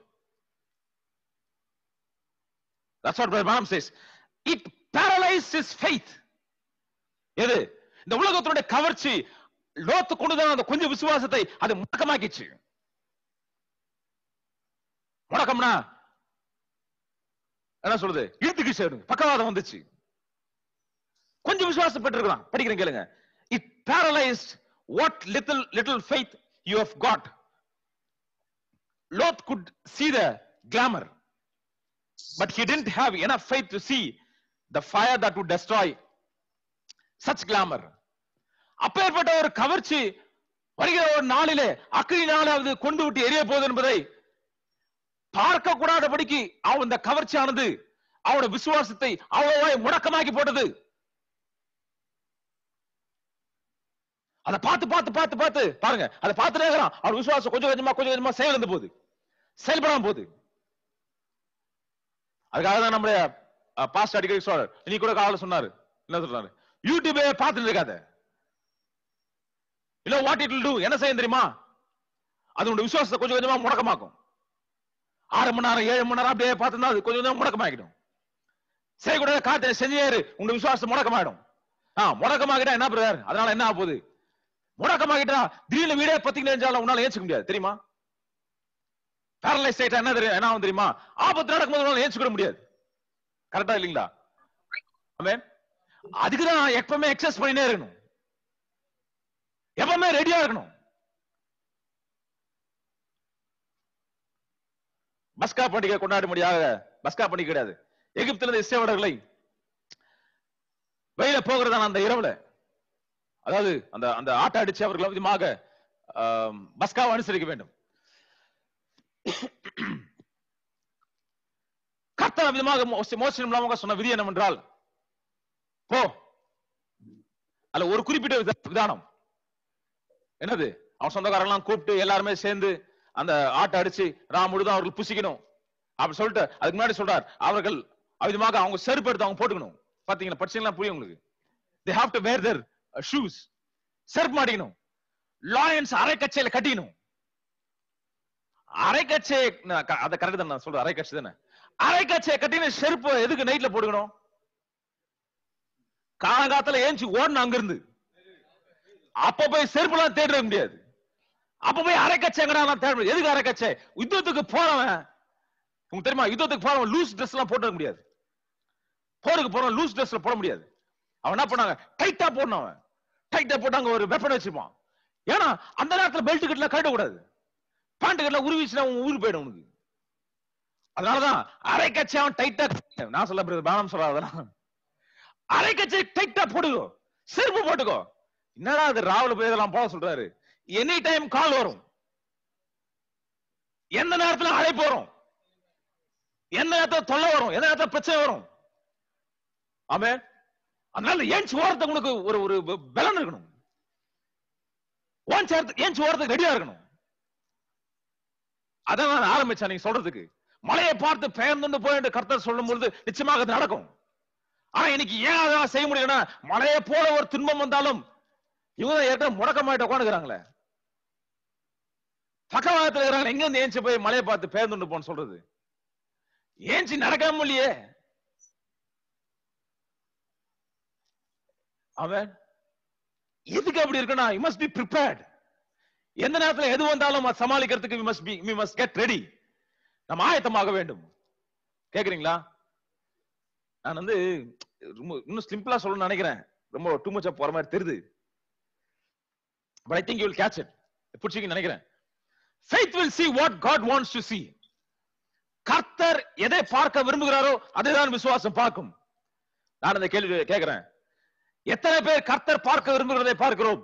That's what Brother Branham says. It paralyzed his faith. எது இந்த உலகத்தினுடைய கவர்ச்சி லோத்து கொண்டுதான் அந்த கொஞ்சம் விசுவாசத்தை அது முடக்கமாக்கிச்சு முடக்கம்னா என்ன சொல்றது இழுத்துக்கு சேரும் பக்கவாதம் வந்துச்சு கொஞ்சம் விசுவாசம் பெற்றிருக்கலாம் படிக்கிறேன் கேளுங்க it paralysed what little little faith you have God Lot could see the glamour but he didn't have enough faith to see the fire that would destroy such glamour அப்பேற்பட்ட ஒரு கவர்ச்சி வருகிற ஒரு நாளிலே அக்கினி நாளாவது கொண்டு விட்டு எரிய போகுது என்பதை பார்க்க கூடாதபடிக்கு அவன் இந்த கவர்ச்சியானது அவனோட விசுவாசத்தை அவ்வளவாய் முடக்கமாக்கி போட்டது அதை பார்த்து பார்த்து பார்த்து பார்த்து பாருங்க அதை பார்த்துட்டே இருக்கிறான் அவன் விசுவாசம் கொஞ்சம் கொஞ்சமா கொஞ்சம் கொஞ்சமா செயலிழந்து போகுது செயல்படாம போகுது அதுக்காக தான் நம்முடைய பாஸ்ட் அடிக்கடி சொல்றாரு இன்னைக்கு கூட காலைல சொன்னாரு என்ன சொல்றாரு யூடியூபே பார்த்துட்டு இருக்காத இல்ல வாட் இட் டூ என்ன செய்யும் தெரியுமா அது உங்க விசுவாசத்தை கொஞ்சம் கொஞ்சமா முடக்கமாக்கும் ஆறு மணி நேரம் ஏழு மணி நேரம் அப்படியே பார்த்துருந்தா அது கொஞ்சம் கொஞ்சம் முடக்கமாக்கிடும் செய்யக்கூடாத காத்து செஞ்சேரு உங்க விசுவாசம் முடக்கமாயிடும் ஆ முடக்கமாக்கிட்டா என்ன பிரதர் அதனால என்ன ஆக போகுது முடக்கமாக்கிட்டா திடீர்னு வீடே பத்திக்கிட்டு இருந்தாலும் உன்னால ஏச்சுக்க முடியாது தெரியுமா பேரலைஸ் ஆயிட்டா என்ன தெரியும் என்ன ஆகும் தெரியுமா ஆபத்து நடக்கும்போது உன்னால ஏச்சுக்க முடியாது கரெக்டா இல்லீங்களா ஆமென் அதுக்குதான் எப்பவுமே எக்ஸஸ் பண்ணினே இருக்கணும் எப்பவுமே ரெடியா இருக்கணும் பஸ்கா பண்டிகை கொண்டாட முடியாத பஸ்கா பண்டிகை கிடையாது எகிப்துல இருந்து இஸ்ரேலர்களை வெளியில போகிறதான அந்த இரவுல அதாவது அந்த அந்த ஆட்டை அடிச்சு அவர்கள் விதமாக ஆம், பஸ்காவை அனுசரிக்க வேண்டும் கர்த்தர் விதமாக மோசம் இல்லாம சொன்ன விதி என்னவென்றால் போ அல்ல ஒரு குறிப்பிட்ட வித- விதானம் என்னது அவன் சொந்தக்காரங்களாம் கூப்பிட்டு எல்லாருமே சேர்ந்து அந்த ஆட்டை அடிச்சு ராம் முழுதும் அவர்கள் புசிக்கணும் அப்படி சொல்லிட்டு அதுக்கு முன்னாடி சொல்றார் அவர்கள் அவிதமாக அவங்க செருப்பு எடுத்து அவங்க போட்டுக்கணும் பாத்தீங்களா படிச்சீங்களா புரியும் உங்களுக்கு they have to wear their uh, shoes செருப்பு மாட்டிக்கணும் லாயன்ஸ் அரைக்கச்சையில கட்டிக்கணும் அரைக்கச்சை நான் க- அத கரெக்ட் தான் நான் சொல்றேன் அரைக்கச்சை தானே அரைக்கச்சை கட்டின செருப்பு எதுக்கு நைட்ல போட்டுக்கணும் காலங்காத்துல ஏஞ்சி ஓடணும் அங்கிருந்து அப்ப போய் செருப்புலாம் தேட முடியாது அப்ப போய் அரைக்கச்சை எங்கடா நான் தேட முடியாது எதுக்கு அரைக்கச்சை யுத்தத்துக்கு போறவன் உங்களுக்கு தெரியுமா யுத்தத்துக்கு போறவன் லூஸ் ட்ரெஸ் எல்லாம் போட்டு முடியாது போருக்கு போறவன் லூஸ் ட்ரெஸ்ல போட முடியாது அவன் என்ன பண்ணாங்க டைட்டா போடணும் அவன் டைட்டா போட்டு அங்க ஒரு வெப்பன் வச்சிருப்பான் ஏன்னா அந்த நேரத்துல பெல்ட் கட்டல கட்ட கூடாது பேண்ட் கட்டல உருவிச்சுனா உன் ஊரு போயிடும் உனக்கு அதனாலதான் அரைக்கச்சை அவன் டைட்டா நான் சொல்ல பானம் சொல்லாதான் அரைக்கச்சை டைட்டா போட்டுக்கோ செருப்பு போட்டுக்கோ என்னடா அது ராவுல போய் இதெல்லாம் போக சொல்றாரு எனி டைம் கால் வரும் எந்த நேரத்துல அழைப்பு வரும் எந்த நேரத்துல தொல்லை வரும் எந்த நேரத்துல பிரச்சனை வரும் ஆமே அதனால ஏஞ்சி ஓரத்துக்கு உனக்கு ஒரு ஒரு பலன் இருக்கணும் ஓஞ்சி ஓரத்துக்கு ஏஞ்சி ஓரத்துக்கு ரெடியா இருக்கணும் அதான் நான் ஆரம்பிச்சேன் நீங்க சொல்றதுக்கு மலையை பார்த்து பெயர்ந்து போய் என்று கர்த்தர் சொல்லும் பொழுது நிச்சயமாக அது நடக்கும் ஆனா இன்னைக்கு ஏன் அதெல்லாம் செய்ய முடியும்னா மலையை போல ஒரு துன்பம் வந்தாலும் இவங்க தான் ஏற்கனவே முடக்கமாயிட்டு உட்காந்துக்கிறாங்களே பக்கவாதத்துல இருக்கிறாங்க எங்க இருந்து ஏஞ்சி போய் மலையை பார்த்து பேர்ந்துண்டு போன்னு சொல்றது ஏஞ்சி நடக்காம இல்லையே அவன் எதுக்கு அப்படி இருக்குன்னா யூ மஸ்ட் பி ப்ரிப்பேர்ட் எந்த நேரத்துல எது வந்தாலும் அதை சமாளிக்கிறதுக்கு we must be we must get ready நம்ம ஆயத்தமாக வேண்டும் கேக்குறீங்களா நான் வந்து ரொம்ப இன்னும் சிம்பிளா சொல்லணும்னு நினைக்கிறேன் ரொம்ப டூ மச்சா போற மாதிரி தெரியுது but I think you will catch it பிடிச்சிங்கன்னு நினைக்கிறேன் faith will see what god wants to see கர்த்தர் எதை பார்க்க விரும்புகிறாரோ அதுதான் விசுவாசம் பார்க்கும் நான் அந்த கேள்வி கேட்கிறேன் எத்தனை பேர் கர்த்தர் பார்க்க விரும்புகிறதை பார்க்கிறோம்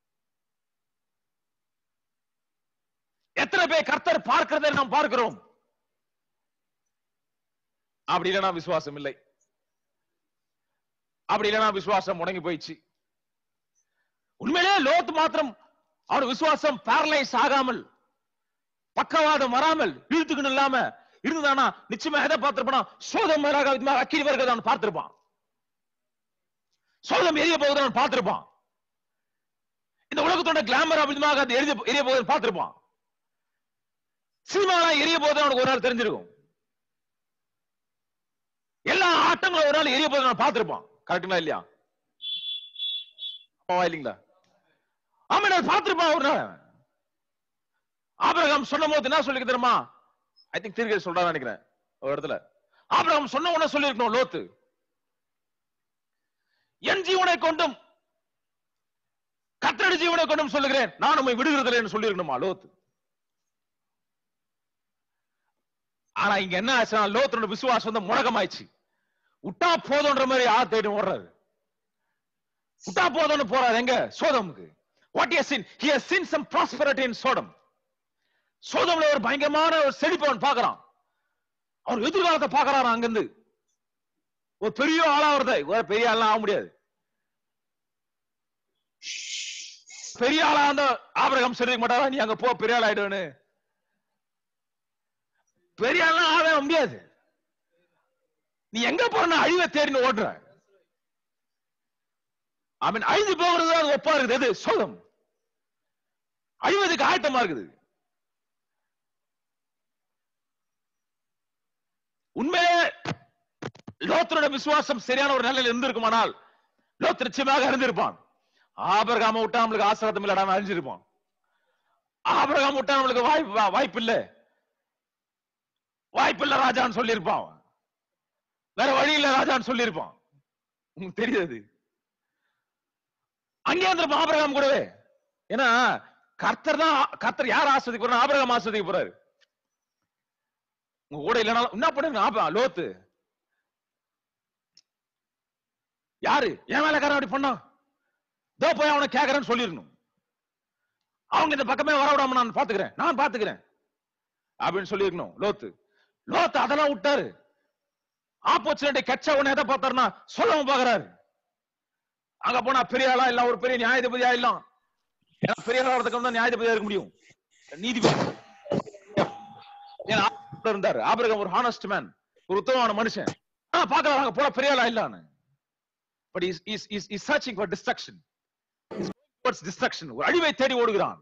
எத்தனை பேர் கர்த்தர் பார்க்கிறதை நாம் பார்க்கிறோம் அப்படி இல்லைன்னா விசுவாசம் இல்லை அப்படி இல்லைன்னா விசுவாசம் முடங்கி போயிடுச்சு உண்மையிலேயே லோத் மாத்திரம் அவன் விசுவாசம் பேரலைஸ் ஆகாமல் பக்கவாதம் வராமல் இழுத்துக்கணும் இல்லாம இருந்தானா நிச்சயமா எதை பார்த்திருப்பானா சோதம் மேலாக விதமாக அக்கினி வருகிறத அவன் பார்த்திருப்பான் சோதம் எரிய போகுது அவன் பார்த்திருப்பான் இந்த உலகத்தோட கிளாமர் விதமாக அது எரிய எரிய போகுது பார்த்திருப்பான் சினிமாலாம் எரிய போது அவனுக்கு ஒரு நாள் தெரிஞ்சிருக்கும் எல்லா ஆட்டங்களும் ஒரு நாள் எரிய போது அவன் பார்த்திருப்பான் கரெக்டுங்களா இல்லையா அப்பாவா இல்லைங்களா ஆமா நான் பார்த்திருப்பான் ஒரு நாள் ஆபிரகாம் சொன்ன போது என்ன சொல்லி தெரியுமா ஐ திங்க் திருக்கை சொல்றான்னு நினைக்கிறேன் ஒரு இடத்துல ஆபிரகாம் சொன்ன உடனே சொல்லியிருக்கணும் லோத்து என் ஜீவனை கொண்டும் கத்தடி ஜீவனை கொண்டும் சொல்லுகிறேன் நான் உண்மை விடுகிறதில்லைன்னு சொல்லியிருக்கணுமா லோத்து ஆனா இங்க என்ன ஆச்சுன்னா லோத்தனோட விசுவாசம் வந்து முழக்கமாயிடுச்சு விட்டா போதுன்ற மாதிரி ஆ தேடி ஓடுறாரு விட்டா போதும்னு போறாரு எங்க சோதமுக்கு what is sin he has seen some prosperity in Sodom சோதம்ல ஒரு பயங்கரமான ஒரு செழிப்பு அவன் பார்க்கறான் அவன் எதிர்காலத்தை பார்க்கறான் அங்கிருந்து ஒரு பெரிய ஆளா வருது ஒரு பெரிய ஆளா ஆக முடியாது பெரிய ஆளா அந்த ஆபரகம் சொல்லிக்க மாட்டாரா நீ அங்க போ பெரிய ஆள் ஆயிடுவேன்னு பெரிய ஆளா ஆகவே முடியாது நீ எங்க போறன அழிவை தேடின்னு ஓடுற ஐ மீன் அழிந்து போகிறது அது ஒப்பா இருக்குது எது சோதம் அழிவதுக்கு ஆயத்தமா இருக்குது உண்மையே லோத்தரோட விசுவாசம் சரியான ஒரு நிலையில் இருந்திருக்குமானால் லோத் நிச்சயமாக அறிந்திருப்பான் ஆபரகாம விட்டா நம்மளுக்கு ஆசிரதம் இல்லடா அறிஞ்சிருப்பான் ஆபரகாம் விட்டா நம்மளுக்கு வாய்ப்பு வாய்ப்பு இல்ல வாய்ப்பு இல்ல ராஜான்னு சொல்லியிருப்பான் அவன். வேற வழி இல்ல ராஜான்னு சொல்லியிருப்பான் உங்களுக்கு தெரியாது அங்கே இருந்திருப்பான் ஆபரகாம் கூடவே ஏன்னா கர்த்தர் தான் கர்த்தர் யார் ஆஸ்வதிக்க போறாரு ஆபரகாம் ஆஸ்வதிக்க போறாரு உங்க கூட இல்லைனாலும் என்ன பண்ணுங்க ஆபா லோத்து யாரு என் வேலைக்காரன் அப்படி பண்ணான் இதோ போய் அவனை கேக்குறேன்னு சொல்லிடணும் அவங்க இந்த பக்கமே வர விடாம நான் பாத்துக்கிறேன் நான் பாத்துக்கிறேன் அப்படின்னு சொல்லிருக்கணும் லோத்து லோத்து அதெல்லாம் விட்டாரு ஆப்போர்ச்சுனிட்டி கெச்ச உடனே எதை பார்த்தாருன்னா சொல்லவும் பாக்குறாரு அங்க போனா பெரிய ஆளா இல்ல ஒரு பெரிய நியாயாதிபதியா இல்ல ஏன்னா பெரிய ஆளா வரதுக்கு தான் நியாயாதிபதியா இருக்க முடியும் நீதிபதி ஏன்னா ஆபிரகாம் இருந்தாரு ஆபிரகாம் ஒரு ஹானஸ்ட் மேன் ஒரு உத்தமமான மனுஷன் ஆ பாக்கலாம் அங்க போல பெரிய ஆளா இல்லான்னு but is is is is searching for destruction towards destruction ஒரு அழிவை தேடி ஓடுகிறான்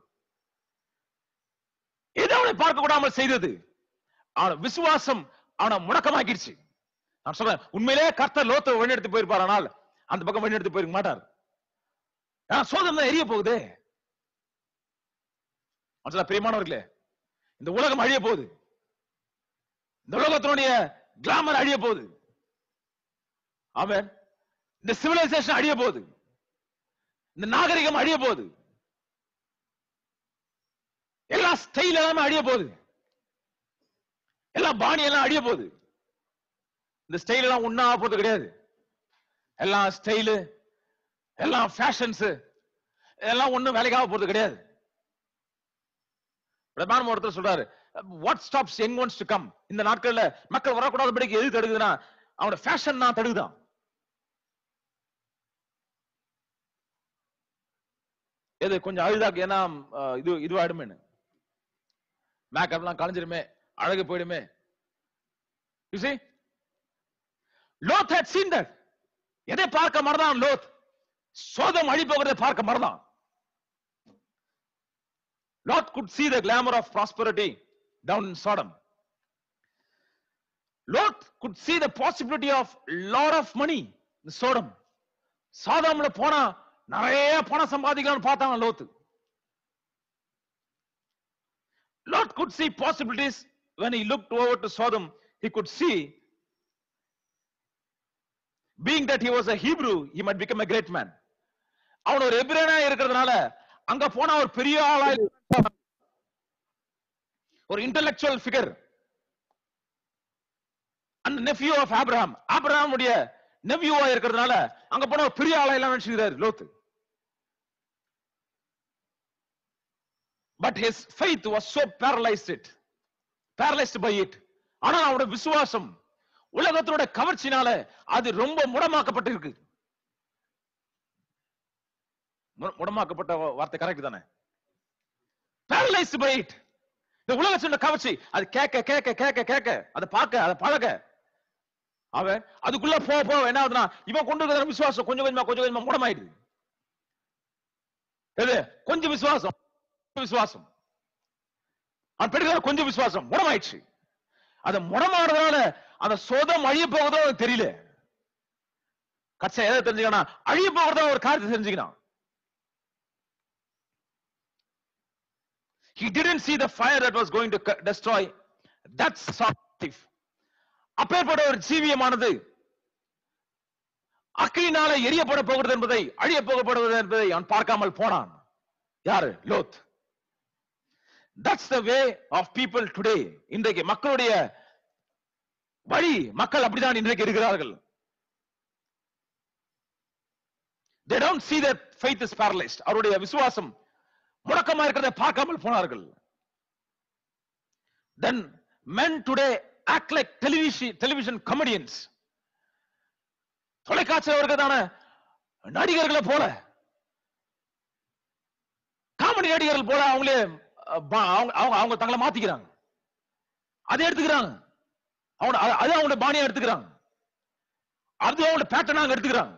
எதை அவனை பார்க்க கூடாமல் செய்தது அவன விசுவாசம் அவனை முடக்கமாக்கிடுச்சு நான் சொல்றேன் உண்மையிலே கர்த்தர் லோத்தை வழிநடத்தி போயிருப்பாரானால் அந்த பக்கம் வழிநடத்தி போயிருக்க மாட்டார் ஏன்னா சோதனை தான் எரிய போகுதே மற்ற பிரியமானவர்களே இந்த உலகம் அழிய போகுது இந்த உலகத்தினுடைய கிளாமர் அழிய போகுது அவன் இந்த சிவிலைசேஷன் அழிய போகுது இந்த நாகரிகம் அழிய போகுது எல்லா ஸ்டைல் எல்லாமே அழிய போகுது எல்லா பாணி எல்லாம் அழிய போகுது இந்த ஸ்டைல் எல்லாம் ஒண்ணா போறது கிடையாது எல்லாம் ஸ்டைலு எல்லாம் ஃபேஷன்ஸ் எல்லாம் ஒண்ணும் வேலைக்காக போறது கிடையாது பிரதான ஒருத்தர் சொல்றாரு what stops young ones to come இந்த நாட்கள்ல மக்கள் வரக்கூடாதபடிக்கு எது தடுக்குதுன்னா அவனோட ஃபேஷன் தான் தடுக்குதான் எது கொஞ்சம் அழுதாக்கு ஏன்னா அஹ், இது இதுவாயிடுமேன்னு மேக்கப்லாம் கலைஞ்சிருமே அழகு போயிடுமே You see? Lot had seen that. எதை பார்க்க மறந்தான் லோத் சோதம் அழி போகிறதை பார்க்க மறந்தான் Lot could see the glamour of prosperity down in Sodom. Lot could see the possibility of lot of money in Sodom. சாதாம்ல போனா நிறைய பணம் சம்பாதிக்கலாம்னு பார்த்தாங்க லோத்து Lot could see possibilities when he looked over to Sodom. He could see, being that he was a Hebrew, he might become a great man. அவன் ஒரு எபிரேனா இருக்கிறதுனால அங்க போனா ஒரு பெரிய ஆளா இருப்பான். ஒரு இன்டலெக்சுவல் ஃபிகர் அந்த நெஃப்யூ ஆஃப் ஆப்ரஹாம் ஆப்ரஹாம் உடைய நெவ்யூவா இருக்கிறதுனால அங்க போன ஒரு பெரிய ஆளா எல்லாம் நினைச்சுக்கிறாரு லோத்து but his faith was so paralyzed it paralyzed by it ஆனா அவனோட விசுவாசம் உலகத்தோட கவர்ச்சினால அது ரொம்ப முடமாக்கப்பட்டிருக்கு மு- முடமாக்கப்பட்ட வா- வார்த்தை கரெக்ட் தானே paralyzed by it இந்த உலகத்தோட கவர்ச்சி அது கேட்க கேட்க கேட்க கேட்க அதை பார்க்க அதை பழக அவன் அதுக்குள்ள போக போக என்ன ஆகுதுன்னா இவன் கொண்டு இருக்கிற விசுவாசம் கொஞ்சம் கொஞ்சமா கொஞ்சம் கொஞ்சமா முடமாயிடுது எது கொஞ்சம் விசுவாசம் விசுவாசம் அவன் பெறுகிற கொஞ்சம் விசுவாசம் முடமாயிடுச்சு அது முடமானதுனால அந்த சோதம் அழிய போவதோ அவனுக்கு தெரியல கச்சா எதை தெரிஞ்சுக்கணும் அழிய போகிறதா ஒரு காரியத்தை தெரிஞ்சுக்கணும் He didn't see the fire that was going to co- destroy. That's subjective. அப்பேற்பட்ட ஒரு ஜீவியமானது அக்கினால எரியப்பட போகிறது என்பதை அழிய போகப்படுவது என்பதை அவன் பார்க்காமல் போனான் யாரு Lot that's the way of people today இன்றைக்கு மக்களுடைய வழி மக்கள் அப்படிதான் இன்றைக்கு இருக்கிறார்கள் they don't see that faith is paralyzed அவருடைய விசுவாசம் முடக்கமா இருக்கிறதை பார்க்காமல் போனார்கள் then men today act like television television comedians தொலைக்காட்சியில் வருகிறதான நடிகர்களை போல காமெடி நடிகர்கள் போல அவங்களே அஹ், பா- அவங்க அவங்க- அவங்க தங்களை மாத்திக்கிறாங்க அதை எடுத்துக்கிறாங்க அவங்க அது- அது அவங்களோட பாணியா எடுத்துக்கிறாங்க அது அவங்களோட பேட்டர்னாங்க எடுத்துக்கிறாங்க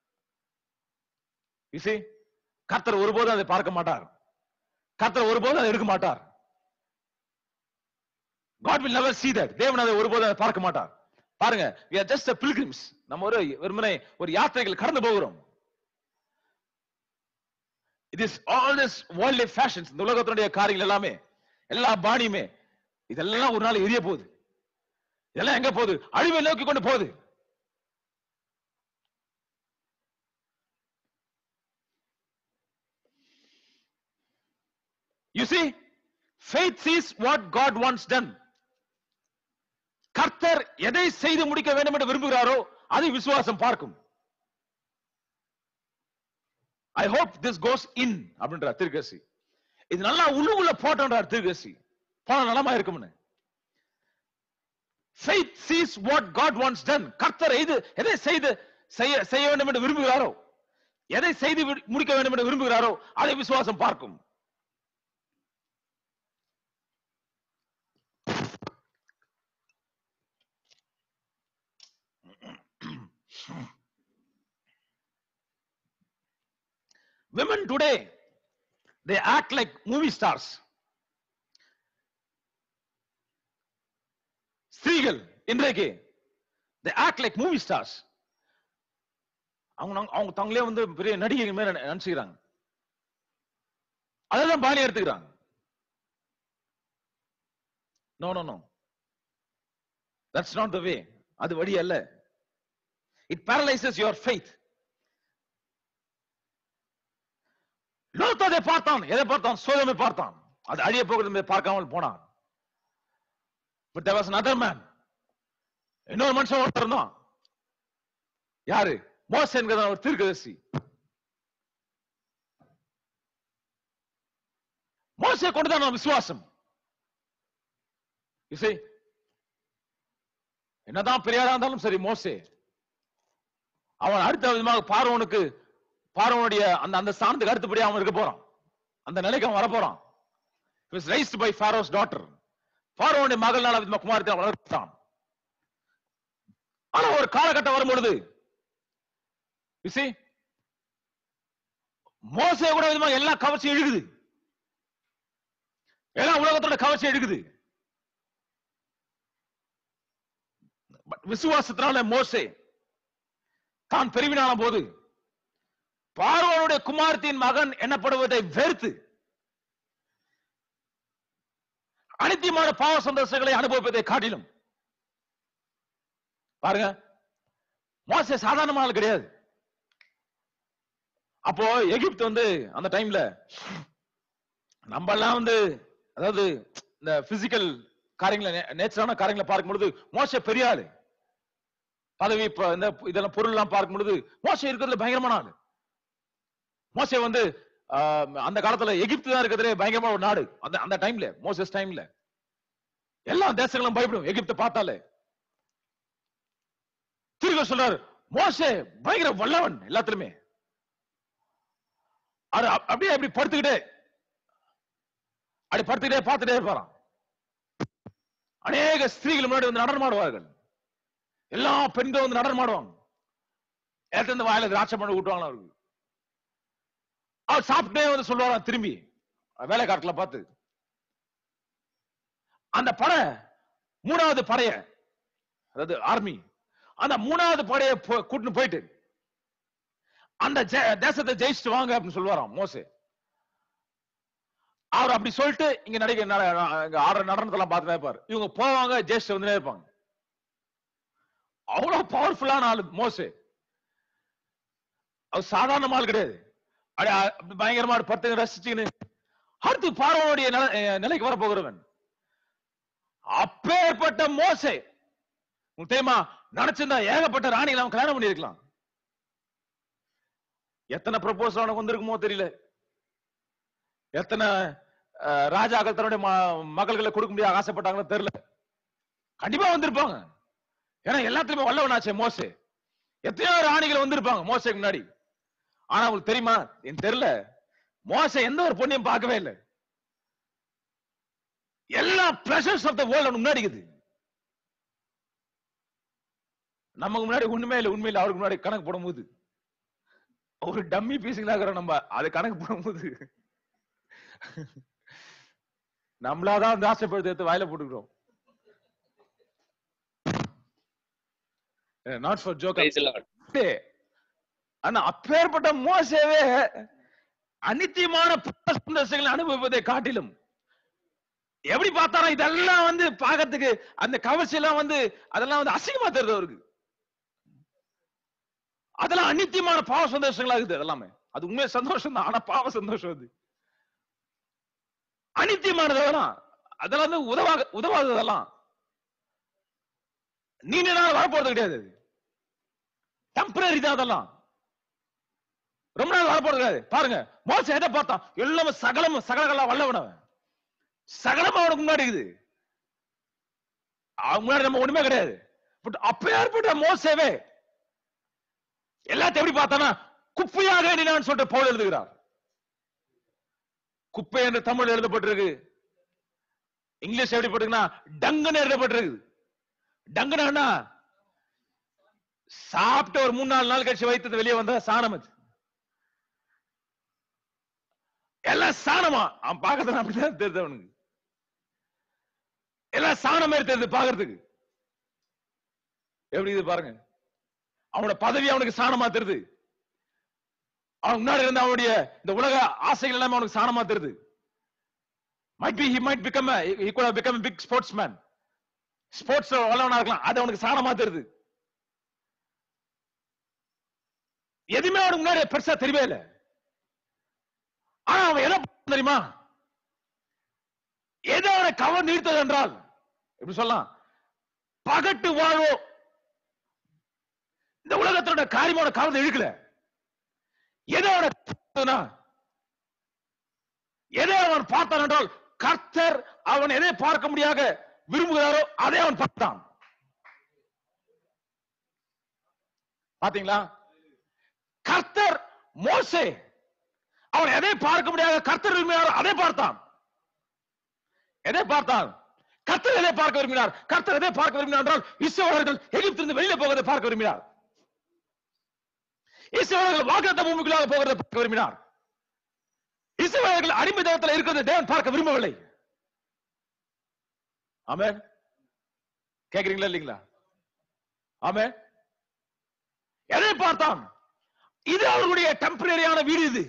You see, கர்த்தர் ஒருபோதும் அதை பார்க்க மாட்டார் கர்த்தர் ஒருபோதும் அதை எடுக்க மாட்டார் God will never see that தேவன் அதை ஒருபோதும் அதை பார்க்க மாட்டார் பாருங்க we are just a pilgrims நம்ம ஒரு வெறுமனே ஒரு யாத்திரைகள் கடந்து போகிறோம் it is all this worldly fashions இந்த உலகத்தினுடைய காரியங்கள் எல்லாமே எல்லா பாணியுமே இதெல்லாம் ஒரு நாள் எரிய போகுது இதெல்லாம் எங்க போகுது அழிவை நோக்கி கொண்டு போகுது You see, faith sees what God wants done. கர்த்தர் எதை செய்து முடிக்க வேண்டும் என்று விரும்புகிறாரோ அதை விசுவாசம் பார்க்கும் ஐ ஹோப் திஸ் கோஸ் இன் அப்படின்றார் திருகசி இது நல்லா உள்ளுக்குள்ள போட்டோன்றார் திருகசி போன நலமா இருக்கும்னு faith sees what God wants done கர்த்தர் எது எதை செய்து செய்ய செய்ய வேண்டும் என்று விரும்புகிறாரோ எதை செய்து வி- முடிக்க வேண்டும் என்று விரும்புகிறாரோ அதை விசுவாசம் பார்க்கும் women today they act like movie stars ஸ்திரீகள் இன்றைக்கு they act like movie stars அவங்க அவங்க தங்களே வந்து பெரிய நடிகை மேல நினைச்சுக்கிறாங்க அதெல்லாம் பாணி எடுத்துக்கிறாங்க no no no that's not the way அது வழி அல்ல it paralyzes your faith Lot அதை பார்த்தான் எதை பார்த்தான் சோதமை பார்த்தான் அது அழிய போகிறது என்பதை பார்க்காமல் போனான் but there was another man இன்னொரு மனுஷன் ஒருத்தர் இருந்தான் யாரு மோச என்கிற ஒரு தீர்க்கதரிசி மோசை கொண்டுதான் நான் விசுவாசம் இசை என்னதான் பெரியாரா இருந்தாலும் சரி மோசே அவன் அடுத்த விதமாக பார்வனுக்கு பார்வனுடைய அந்த அந்த ஸ்தானத்துக்கு அடுத்தபடி அவன் இருக்க போறான் அந்த நிலைக்கு அவன் வரப்போறான் was raised by Pharaoh's daughter பார்வனுடைய மகள்னால விதமா குமாரத்தை அவன் வளர்த்தான் ஆனா ஒரு காலகட்டம் வரும் பொழுது you see மோசே கூட விதமா எல்லா கவர்ச்சியும் எழுகுது எல்லா உலகத்தோட கவர்ச்சி எழுகுது But விசுவாசத்தினால மோசே தான் பெருவினான போது பார்வோனுடைய குமாரத்தின் மகன் எனப்படுவதை வெறுத்து அனித்தியமான பாவ சந்தோஷங்களை அனுபவிப்பதை காட்டிலும் பாருங்க மோசே சாதாரணமான ஆள் கிடையாது அப்போ எகிப்து வந்து அந்த டைம்ல நம்ம எல்லாம் வந்து அதாவது இந்த பிசிக்கல் காரியங்களை நேச்சரான காரியங்களை பார்க்கும் பொழுது மோச பெரிய ஆளு பதவி ப- இந்த இதெல்லாம் பொருள் எல்லாம் பார்க்கும் பொழுது மோச இருக்கிறதுல பயங்கரமான ஆளு மோசே வந்து ஆஹ், அந்த காலத்துல எகிப்து தான் இருக்கிறதுலே பயங்கரமான ஒரு நாடு அந்த அந்த டைம்ல மோசஸ் டைம்ல எல்லா தேசங்களும் பயப்படும் எகிப்தை பார்த்தாலே திருக்க சொல்றாரு மோசே பயங்கர வல்லவன் எல்லாத்துலயுமே அது அப்- அப்படியே அப்படி படுத்துக்கிட்டே அப்படி படுத்துக்கிட்டே பார்த்துட்டே இருப்பாராம் அநேக ஸ்திரீகள் முன்னாடி வந்து நடனமாடுவார்கள் எல்லா பெண்களும் வந்து நடனமாடுவாங்க ஏற்ற இந்த வாயில திராட்சை பண்ணி விட்டுவாங்களா அவருக்கு அவர் சாப்பிட்டே வந்து சொல்லுவாராம் திரும்பி வேலைக்காரத்துல பார்த்து அந்த படை மூணாவது படைய அதாவது ஆர்மி அந்த மூணாவது படையை போ- கூட்டின்னு போயிட்டு அந்த ஜெ- தேசத்தை ஜெயிச்சுட்டு வாங்க அப்படின்னு சொல்லுவாராம் மோசே அவர் அப்படி சொல்லிட்டு இங்க நடிக்க நட- இங்க ஆடுற நடனத்தெல்லாம் பார்த்துட்டே இருப்பாரு இவங்க போவாங்க ஜெயிச்சுட்டு வந்துட்டே இருப்பாங்க அவ்வளவு பவர்ஃபுல்லான ஆளு மோசே அவர் சாதாரண ஆள் கிடையாது அப்படி அ- அப்படி பயங்கரமா பத்து ரசிச்சுக்கின்னு அடுத்து பார்வனுடைய நில- அஹ் நிலைக்கு வர போகிறவன் அப்பேற்பட்ட மோசே உங்களுக்கு தெரியுமா நினைச்சிருந்தா ஏகப்பட்ட ராணிகளை அவன் கல்யாணம் பண்ணியிருக்கலாம் எத்தனை ப்ரப்போசல் அவனுக்கு வந்திருக்குமோ தெரியல எத்தனை அஹ், ராஜாக்கள் தன்னுடைய ம- மகள்களை கொடுக்க முடியாது ஆசைப்பட்டாங்களோ தெரியல கண்டிப்பா வந்திருப்பாங்க ஏன்னா எல்லாத்துலயுமே வல்லவனாச்சே மோசே எத்தனையோ ராணிகள் வந்திருப்பாங்க மோசைக்கு முன்னாடி ஆனா உங்களுக்கு தெரியுமா எனக்கு தெரியல மோசை எந்த ஒரு பொண்ணையும் பார்க்கவே இல்லை எல்லா பிளஷர்ஸ் ஆஃப் த வேர்ல்ட் முன்னாடி இருக்குது நமக்கு முன்னாடி ஒண்ணுமே இல்லை உண்மையில அவருக்கு முன்னாடி கணக்கு போடும்போது ஒரு டம்மி பீஸுங்களா இருக்கிறோம் நம்ம அது கணக்கு போடும்போது நம்மளாதான் அந்த ஆசைப்படுத்தி எடுத்து வாயில போட்டுக்கிறோம் not for joke Praise the Lord. ஆனா அப்பேற்பட்ட மோசவே அனித்தியமான பாவ சந்தோஷங்களை அனுபவிப்பதை காட்டிலும் எப்படி பார்த்தாரா இதெல்லாம் வந்து பார்க்கறதுக்கு அந்த கவர்ச்சி எல்லாம் வந்து அதெல்லாம் வந்து அசிங்கமா தெரியுது அவருக்கு அதெல்லாம் அனித்தியமான பாவ சந்தோஷங்களா இருக்குது அதெல்லாமே அது உண்மையா சந்தோஷம் தான் ஆனா பாவ சந்தோஷம் அது அனித்தியமானது அதெல்லாம் அதெல்லாம் வந்து உதவாக உதவாது அதெல்லாம் நீண்ட நாள் வரப்போறது கிடையாது அது டெம்பரரி தான் அதெல்லாம் ரொம்ப நாள் வரப்போறது கிடையாது பாருங்க மோசம் எதை பார்த்தான் எல்லாமே சகலம் சகலகலா வல்லவன் அவன் சகலம் அவனுக்கு முன்னாடி இருக்குது அவன் முன்னாடி நம்ம ஒண்ணுமே கிடையாது பட் அப்பேற்பட்ட மோசவே எல்லாத்தையும் எப்படி பார்த்தானா குப்பையாக எண்ணினான்னு சொல்லிட்டு பவுல் எழுதுகிறார் குப்பை என்று தமிழ் எழுதப்பட்டிருக்கு இங்கிலீஷ் எப்படி போட்டுங்கன்னா டங்குன்னு எழுதப்பட்டிருக்கு டங்குனா சாப்பிட்டு ஒரு மூணு நாலு நாள் கழிச்சு வைத்தது வெளியே வந்தா சாணம் அது எல்லாம் சாணமா அவன் பார்க்கறது அப்படிதான் தெரியுது அவனுக்கு எல்லாம் சாணம் மாதிரி தெரியுது பாக்குறதுக்கு எப்படி இது பாருங்க அவனோட பதவி அவனுக்கு சாணமா தெரியுது அவன் முன்னாடி இருந்த அவனுடைய இந்த உலக ஆசைகள் எல்லாமே அவனுக்கு சாணமா தெரியுது might be he might become a he could have become a big sportsman sports வல்லவனா இருக்கலாம் அது அவனுக்கு சாணமா தெரியுது எதுவுமே அவனுக்கு முன்னாடி பெருசா தெரியவே இல்லை ஆனா அவன் எதை பார்த்தான் தெரியுமா எதை அவனை கவர்ந்து ஈர்த்தது என்றால் எப்படி சொல்லலாம் பகட்டு வாழோ இந்த உலகத்தோட காரியமான கவர்ந்து இழுக்கல எதை அவனை பார்த்ததுன்னா, எதை அவன் பார்த்தான் என்றால் கர்த்தர் அவன் எதை பார்க்க முடியாத விரும்புகிறாரோ அதை அவன் பார்த்தான் பாத்தீங்களா கர்த்தர் மோசே அவன் எதை பார்க்க முடியாத கர்த்தர் விரும்பினாரோ அதை பார்த்தான் எதை பார்த்தான் கர்த்தர் எதை பார்க்க விரும்பினார் கர்த்தர் எதை பார்க்க விரும்பினார் என்றால் இஸ்ரவேலர்கள் எகிப்திலிருந்து வெளியில போவதை பார்க்க விரும்பினார் இஸ்ரவேலர்கள் வாக்குத்த பூமிக்குள்ளாக போகிறதை பார்க்க விரும்பினார் இஸ்ரவேலர்கள் அடிமைத்தனத்தில் இருக்கிறதை தேவன் பார்க்க விரும்பவில்லை ஆமென் கேக்குறீங்களா இல்லீங்களா ஆமென் எதை பார்த்தான் இது அவர்களுடைய டெம்பரரியான வீடு இது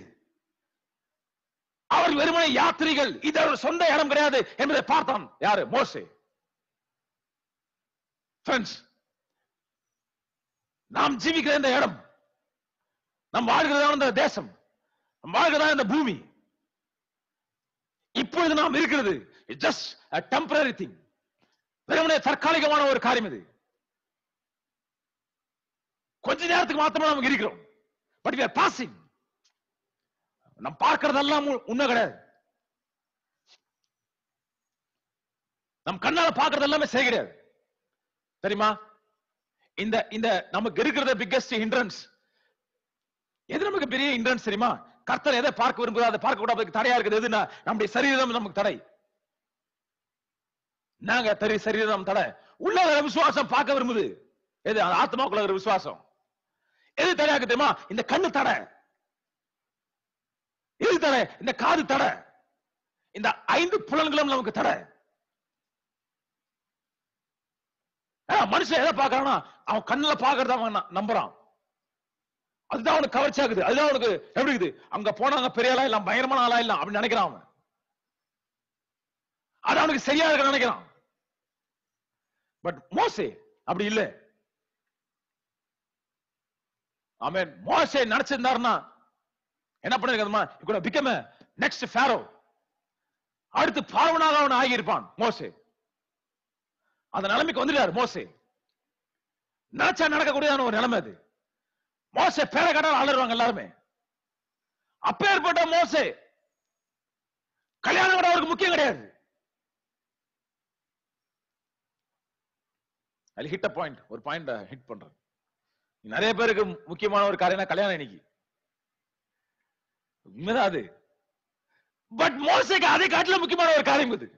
அவர் வெறுமனை யாத்திரிகள் இது அவர் சொந்த இடம் கிடையாது என்பதை பார்த்தான் யாரு மோசே ஃப்ரெண்ட்ஸ் நாம் ஜீவிக்கிற இந்த இடம் நாம் வாழ்கிறதான இந்த தேசம் நாம் வாழ்கிறதா இந்த பூமி இப்பொழுது நாம் இருக்கிறது ஜஸ்ட் டெம்பரரி திங் வெறுமனே தற்காலிகமான ஒரு காரியம் இது கொஞ்ச நேரத்துக்கு மாத்திரமா நமக்கு இருக்கிறோம் பட் we are passing நம்ம பார்க்கறதெல்லாம் உ- உண்மை கிடையாது நம் கண்ணால பார்க்கறது எல்லாமே சரி கிடையாது தெரியுமா இந்த இந்த நமக்கு இருக்கிறத பிக்கஸ்ட் ஹிண்ட்ரன்ஸ் எது நமக்கு பெரிய ஹிண்ட்ரன்ஸ் தெரியுமா கர்த்தர் எதை பார்க்க விரும்புகிறோ அதை பார்க்க கூடாது தடையா இருக்குது எதுனா நம்முடைய சரீரம் நமக்கு தடை நாங்க தரி சரீரம் தடை உள்ள வர விசுவாசம் பார்க்க விரும்புது எது அந்த ஆத்மாக்குள்ள இருக்கிற விசுவாசம் எது தடையாக்கு தெரியுமா இந்த கண்ணு தடை எது தடை இந்த காது தடை இந்த ஐந்து புலன்களும் நமக்கு தடை ஆ, மனுஷன் எதை பார்க்கறானா அவன் கண்ணுல பாக்குறத அவன் ந- நம்புறான் அதுதான் அவனுக்கு கவர்ச்சி ஆகுது அதுதான் அவனுக்கு எப்படி இருக்குது அங்க போனாங்க பெரிய ஆளா இல்ல பயங்கரமான ஆளா இல்ல அப்படின்னு நினைக்கிறான் அவன் அது அவனுக்கு சரியா இருக்க நினைக்கிறான் பட் மோசே அப்படி இல்ல ஆமென் மோசே நினைச்சிருந்தாருன்னா என்ன பண்ணிருக்கமா கூட பிகம் நெக்ஸ்ட் ஃபேரோ அடுத்து பார்வனாக அவன் ஆகியிருப்பான் மோசே அந்த நிலைமைக்கு வந்துட்டாரு மோசே நினைச்சா நடக்கக்கூடியதான ஒரு நிலைமை அது மோசே பேரை கட்டால் அலறுவாங்க எல்லாருமே அப்பேற்பட்ட மோசே கல்யாணம் கூட அவருக்கு முக்கியம் கிடையாது அது ஹிட் பாயிண்ட் ஒரு பாயிண்ட் ஹிட் பண்றேன் நிறைய பேருக்கு முக்கியமான ஒரு காரியம் கல்யாணம் இன்னைக்கு உண்மைதான் அது பட் மோசைக்கு அதை காட்டில முக்கியமான ஒரு காரியம் இது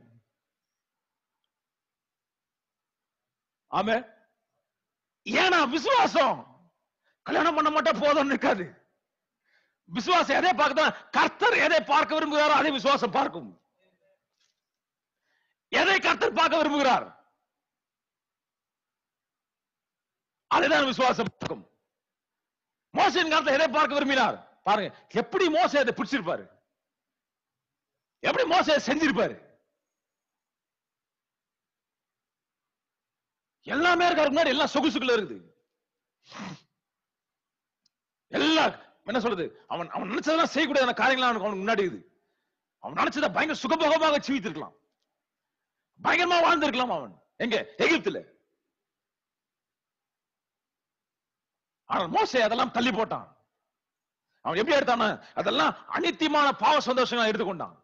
ஆமே ஏன்னா விசுவாசம் கல்யாணம் பண்ண மாட்டா போதும் இருக்காது விசுவாசம் எதை பார்க்கதான் கர்த்தர் எதை பார்க்க விரும்புகிறாரோ அதை விசுவாசம் பார்க்கும் எதை கர்த்தர் பார்க்க விரும்புகிறார் அதுதான் விசுவாசம் பார்க்கும் மோசையின் காலத்துல எதை பார்க்க விரும்பினார் பாருங்க எப்படி மோசை அதை பிடிச்சிருப்பாரு எப்படி மோசை செஞ்சிருப்பாரு எல்லாமே இருக்காரு முன்னாடி எல்லாம் சொகுசுக்குள்ள இருக்குது எல்லாம் என்ன சொல்றது அவன் அவன் நினைச்சதெல்லாம் செய்யக்கூடிய காரியங்கள் அவனுக்கு அவனுக்கு முன்னாடி இருக்குது அவன் நினைச்சதை பயங்கர சுகபோகமாக ஜீவித்திருக்கலாம் பயங்கரமா வாழ்ந்திருக்கலாம் அவன் எங்க எகிப்துல ஆனால் மோசே அதெல்லாம் தள்ளி போட்டான் அவன் எப்படி எடுத்தான அதெல்லாம் அனித்தியமான பாவ சந்தோஷங்களை எடுத்துக்கொண்டான்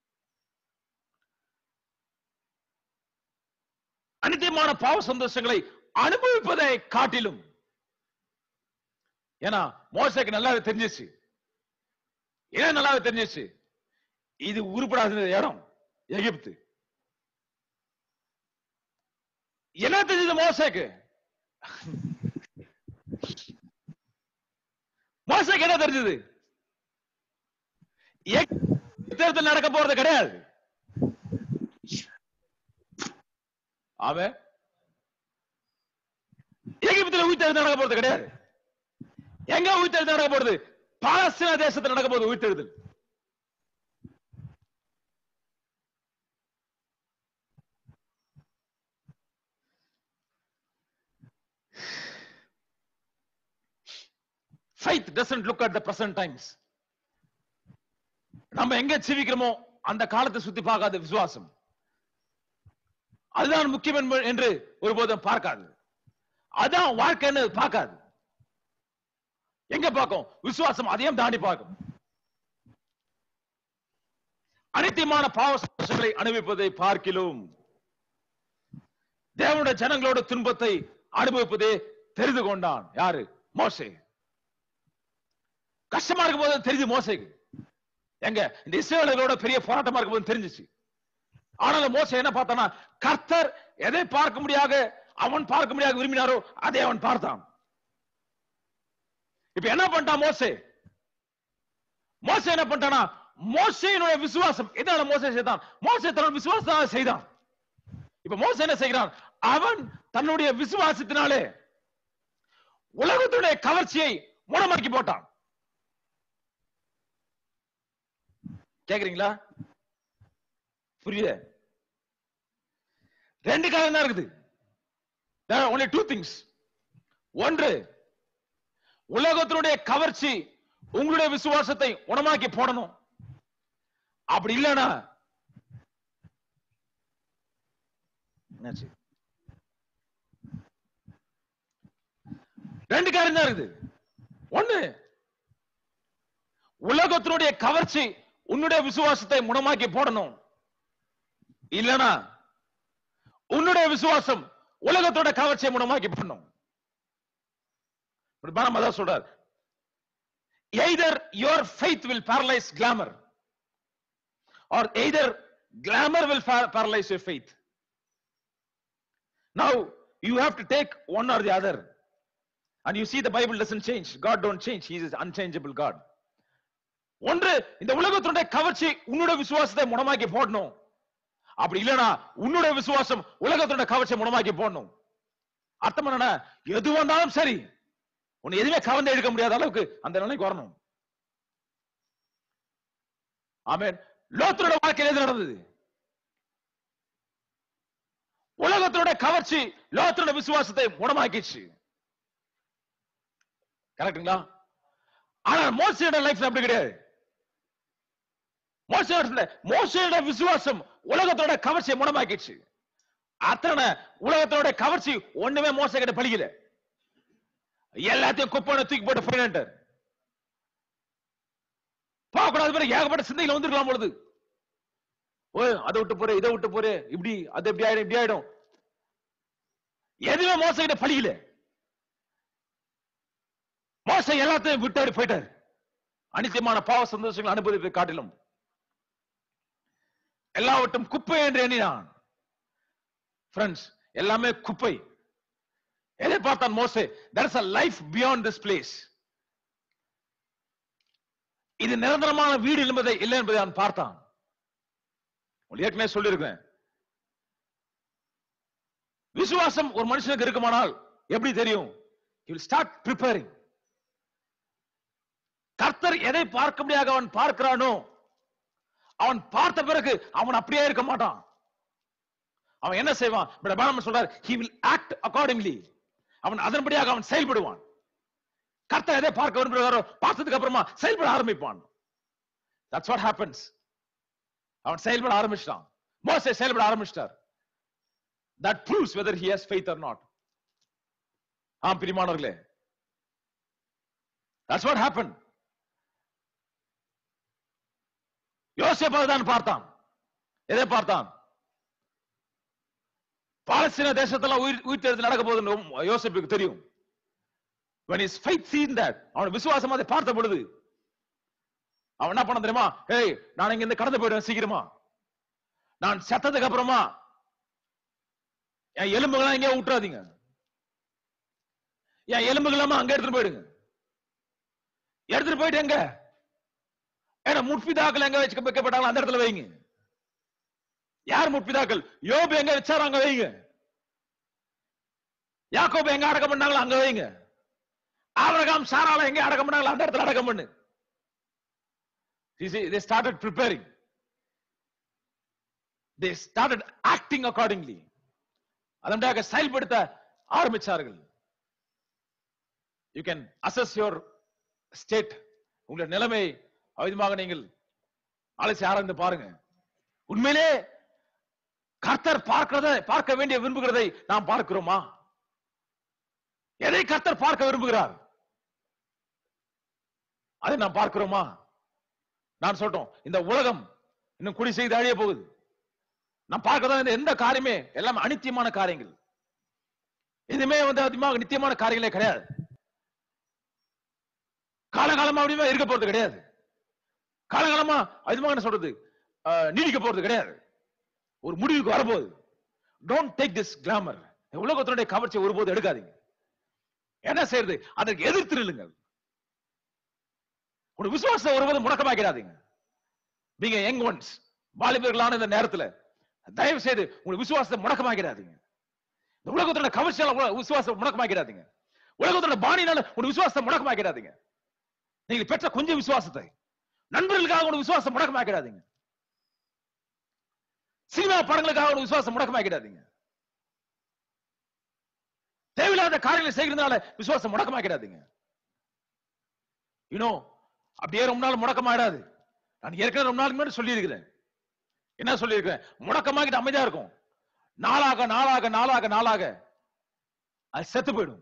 அனித்தியமான பாவ சந்தோஷங்களை அனுபவிப்பதை காட்டிலும் ஏன்னா மோசைக்கு நல்லாவே தெரிஞ்சிச்சு ஏன் நல்லாவே தெரிஞ்சிச்சு இது உருப்படாத இடம் எகிப்து என்ன தெரிஞ்சது மோசைக்கு மோசைக்கு என்ன தெரிஞ்சது தேர்தல் நடக்க போறது கிடையாது அவன் எகிப்துல உயிர்த்தெழுதல் நடக்க போறது கிடையாது எங்க உயிர்த்தெழுதல் நடக்க போறது பாலஸ்தீன தேசத்துல நடக்க போகுது உயிர்த்தெழுதல் faith doesn't look at the present times நம்ம எங்க ஜீவிக்கிறோமோ அந்த காலத்தை சுத்தி பார்க்காத விசுவாசம் அதுதான் முக்கியம் என்ப- என்று ஒருபோதும் பார்க்காது அதான் வாழ்க்கைன்னு பார்க்காது எங்க பார்க்கும் விசுவாசம் அதையும் தாண்டி பார்க்கும் அனித்தியமான பாவ சந்தோஷங்களை அனுபவிப்பதை பார்க்கிலும் தேவனுடைய ஜனங்களோட துன்பத்தை அனுபவிப்பதே தெரிந்து கொண்டான் யாரு மோசே கஷ்டமா இருக்கும் போது தெரிஞ்சு மோசைக்கு எங்க இந்த இஸ்ரேலர்களோட பெரிய போராட்டமா இருக்கும் போது தெரிஞ்சிச்சு ஆனாலும் மோசே என்ன பார்த்தானா கர்த்தர் எதை பார்க்க முடியாக அவன் பார்க்க முடியாக விரும்பினாரோ அதை அவன் பார்த்தான் இப்ப என்ன பண்ணிட்டான் மோசே மோசே என்ன பண்ணிட்டானா மோசையினுடைய விசுவாசம் எதனால மோசே செய்தான் மோசே தன்னோட விசுவாசம் செய்தான் இப்ப மோசே என்ன செய்கிறான் அவன் தன்னுடைய விசுவாசத்தினாலே உலகத்துடைய கவர்ச்சியை முடமாக்கி போட்டான் கேக்குறீங்களா புரியல ரெண்டு காரணம் தான் இருக்குது There are only two things ஒன்று உலகத்தினுடைய கவர்ச்சி உங்களுடைய விசுவாசத்தை உணமாக்கி போடணும் அப்படி இல்லைன்னா என்னாச்சு ரெண்டு காரியம் தான் இருக்குது ஒண்ணு உலகத்தினுடைய கவர்ச்சி உன்னுடைய விசுவாசத்தை முடமாக்கி போடணும் இல்லனா உன்னுடைய விசுவாசம் உலகத்தோட கவர்ச்சியை முடமாக்கி போடணும் இப்படி பாரம் அதான் சொல்றார் either your faith will paralyze glamour or either glamour will par- paralyze your faith now you have to take one or the other and you see the bible doesn't change god don't change he is unchangeable god ஒன்று இந்த உலகத்தினுடைய கவர்ச்சி உன்னுடைய விசுவாசத்தை முடமாக்கி போடணும் அப்படி இல்லனா உன்னுடைய விசுவாசம் உலகத்தினுடைய கவர்ச்சியை முடமாக்கி போடணும் அர்த்தம் என்னன்னா எது வந்தாலும் சரி உன்னை எதுவுமே கவர்ந்து எடுக்க முடியாத அளவுக்கு அந்த நிலைக்கு வரணும் ஆமென் லோத்தரோட வாழ்க்கையில் எது நடந்தது உலகத்தோட கவர்ச்சி லோத்தரோட விசுவாசத்தை முடமாக்கிச்சு கரெக்டுங்களா ஆனா மோசையோட லைஃப்ல அப்படி கிடையாது மோசையோட மோசையோட விசுவாசம் உலகத்தோட கவர்ச்சியை முடமாக்கிச்சு அத்தனை உலகத்தோட கவர்ச்சி ஒண்ணுமே மோசை கிட்ட பழிக்கல எல்லாத்தையும் குப்பை தூக்கி போட்டு போயிட்டார் பார்க்கக்கூடாது பிறகு ஏகப்பட்ட சிந்தைகள் வந்திருக்கலாம் பொழுது ஓ அதை விட்டு போறே இதை விட்டு போறே இப்படி அது இப்படி ஆயிடும் இப்படி ஆயிடும் எதுவுமே மோச கிட்ட பழிக்கல மோச எல்லாத்தையும் விட்டாரு போயிட்டாரு அனித்தியமான பாவ சந்தோஷங்கள் அனுபவிப்பை காட்டிலும் எல்லாவற்றும் குப்பை என்று எண்ணினான் ஃப்ரெண்ட்ஸ் எல்லாமே குப்பை எதை பார்த்தான் மோசே there is a life beyond this place இது நிரந்தரமான வீடு என்பதை இல்லை என்பதை அவன் பார்த்தான் உங்களுக்கு ஏற்கனவே சொல்லியிருக்கேன் விசுவாசம் ஒரு மனுஷனுக்கு இருக்குமானால் எப்படி தெரியும் he will start preparing கர்த்தர் எதை பார்க்க முடியாத அவன் பார்க்கிறானோ அவன் பார்த்த பிறகு அவன் அப்படியே இருக்க மாட்டான் அவன் என்ன செய்வான் பிரபானம் சொல்றார் he will act accordingly அவன் அதன்படியாக அவன் செயல்படுவான் கர்த்தர் எதை பார்க்க விரும்புகிறாரோ பார்த்ததுக்கு அப்புறமா செயல்பட ஆரம்பிப்பான் தட்ஸ் வாட் ஹேப்பன்ஸ் அவன் செயல்பட ஆரம்பிச்சிட்டான் மோசே செயல்பட ஆரம்பிச்சிட்டார் that proves whether he has faith or not ஆம் பிரிமானவர்களே தட்ஸ் வாட் ஹேப்பன் யோசேப் தான் பார்த்தான் எதை பார்த்தான் பாலஸ்தீன தேசத்துல உயிர் உயிர் தேர்தல் நடக்க போகுதுன்னு யோசேப்புக்கு தெரியும் when his faith seen that அவன் விசுவாசம் அதை பார்த்த பொழுது அவன் என்ன பண்ண தெரியுமா ஏய் நான் இங்க இருந்து கடந்து போயிடுவேன் சீக்கிரமா நான் செத்ததுக்கு அப்புறமா என் எலும்புகளாம் எங்கேயோ விட்டுறாதீங்க என் எலும்புகளாம அங்க எடுத்துட்டு போயிடுங்க எடுத்துட்டு போயிட்டு எங்க ஏன்னா முற்பிதாக்கள் எங்க வச்சு வைக்கப்பட்டாங்களோ அந்த இடத்துல வைங்க யார் முற்பிதாக்கள் யோபு எங்க வச்சாரோ அங்க வைங்க யாக்கோபு எங்க அடக்கம் பண்ணாங்களோ அங்க வைங்க ஆபிரகாம் சாரால எங்க அடக்கம் பண்ணாங்களோ அந்த இடத்துல அடக்கம் பண்ணு You see, they started preparing. They started acting accordingly. அதற்காக செயல்படுத்த ஆரம்பிச்சார்கள் you can assess your state உங்களுடைய நிலைமை அவிதமாக நீங்கள் அலசி ஆராய்ந்து பாருங்க உண்மையிலே கர்த்தர் பார்க்கிறத பார்க்க வேண்டிய விரும்புகிறதை நாம் பார்க்கிறோமா எதை கர்த்தர் பார்க்க விரும்புகிறார் அதை நாம் பார்க்கிறோமா நான் சொல்றோம் இந்த உலகம் இன்னும் குடி செய்து அழிய போகுது நான் பார்க்கறதா இந்த எந்த காரியமே எல்லாம் அனித்தியமான காரியங்கள் எதுவுமே வந்து அதிகமாக நித்தியமான காரியங்களே கிடையாது காலகாலமா அப்படியே இருக்க போறது கிடையாது காலகாலமா அதிகமாக என்ன சொல்றது அஹ், நீடிக்க போறது கிடையாது ஒரு முடிவுக்கு வரப்போகுது டோன்ட் டேக் திஸ் கிளாமர் உலகத்தினுடைய கவர்ச்சியை ஒருபோது எடுக்காதீங்க என்ன செய்யறது அதற்கு எதிர்த்து நில்லுங்கள் ஒரு விசுவாசத்தை ஒருபோது முடக்கமாக்கிறாதீங்க நீங்க யங் ஒன்ஸ் வாலிபர்களான இந்த நேரத்துல தயவு செய்து உங்க விசுவாசத்தை முடக்கமாக்கிறாதீங்க இந்த உலகத்தோட கவர்ச்சியால உங்க விசுவாசத்தை முடக்கமாக்கிறாதீங்க உலகத்தோட பாணியினால உங்க விசுவாசத்தை முடக்கமாக்கிறாதீங்க நீங்க பெற்ற கொஞ்சம் விசுவாசத்தை நண்பர்களுக்காக உங்க விசுவாசத்தை முடக்கமாக்கிறாதீங்க சினிமா படங்களுக்காக உங்க விசுவாசத்தை முடக்கமாக்கிறாதீங்க தேவையில்லாத காரியங்களை செய்கிறதுனால விசுவாசம் முடக்கமாக்கிறாதீங்க யூனோ அப்படியே ரொம்ப நாள் முடக்கமாயிடாது நான் ஏற்கனவே ரொம்ப நாளுக்கு முன்னாடி சொல்லியிருக்கிறேன் என்ன சொல்லியிருக்கிறேன் முடக்கமாக்கிட்டு அமைதியா இருக்கும் நாளாக நாளாக நாளாக நாளாக அது செத்து போயிடும்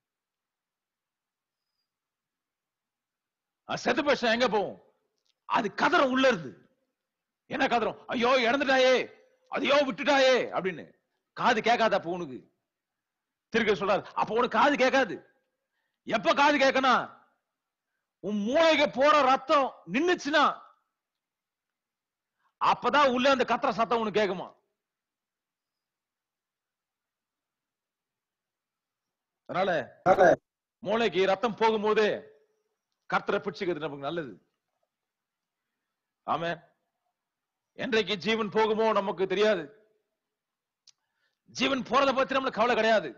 அது செத்து போயிடுச்சா எங்க போகும் அது கதறம் உள்ள இருந்து என்ன கதறம் ஐயோ இறந்துட்டாயே அதையோ விட்டுட்டாயே அப்படின்னு காது கேட்காத அப்ப உனக்கு திருக்க சொல்றாரு அப்ப உனக்கு காது கேட்காது எப்ப காது கேட்கணும் உன் மூளைக்கு போற ரத்தம் நின்னுச்சுன்னா அப்பதான் உள்ள அந்த கத்துற சத்தம் உனக்கு கேட்குமா அதனால மூளைக்கு ரத்தம் போகும்போதே கர்த்தரை பிடிச்சுக்கிறது நமக்கு நல்லது ஆமே என்றைக்கு ஜீவன் போகுமோ நமக்கு தெரியாது ஜீவன் போறத பத்தி நம்மளுக்கு கவலை கிடையாது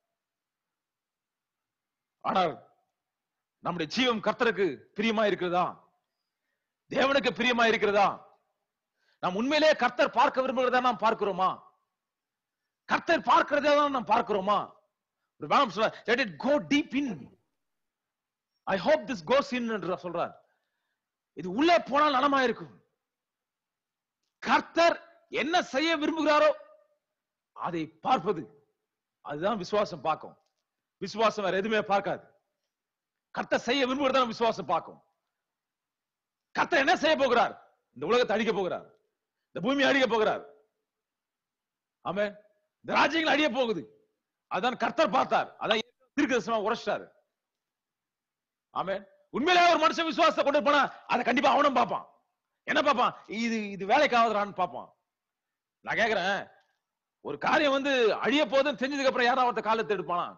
ஆனால் நம்முடைய ஜீவன் கர்த்தருக்கு பிரியமா இருக்கிறதா தேவனுக்கு பிரியமா இருக்கிறதா நாம் உண்மையிலே கர்த்தர் பார்க்க விரும்புகிறதா நாம் பார்க்கிறோமா கர்த்தர் பார்க்கிறதா தான் நாம் பார்க்கிறோமா ஒரு வேகம் சொல்ல let it go deep in I hope this goes in என்று சொல்றார் இது உள்ளே போனால் நலமா இருக்கும் கர்த்தர் என்ன செய்ய விரும்புகிறாரோ அதை பார்ப்பது அதுதான் விசுவாசம் பார்க்கும் விசுவாசம் வேற எதுவுமே பார்க்காது கர்த்தர் செய்ய விரும்புகிறதா விசுவாசம் பார்க்கும் கர்த்தர் என்ன செய்ய போகிறார் இந்த உலகத்தை அழிக்க போகிறார் இந்த பூமியை அழிக்க போகிறார் ஆமே இந்த ராஜ்யங்கள் அழிய போகுது அதான் கர்த்தர் பார்த்தார் அதான் தீர்க்கதரிசனமா உரைச்சிட்டாரு ஆமே உண்மையிலே ஒரு மனுஷன் விசுவாசத்தை கொண்டு போனா அதை கண்டிப்பா அவனும் பார்ப்பான் என்ன பார்ப்பான் இது இது வேலைக்கு ஆகுதுறான்னு பார்ப்பான் நான் கேக்குறேன் ஒரு காரியம் வந்து அழிய போதுன்னு தெரிஞ்சதுக்கு அப்புறம் யாராவது ஒருத்த காலத்தை எடுப்பானா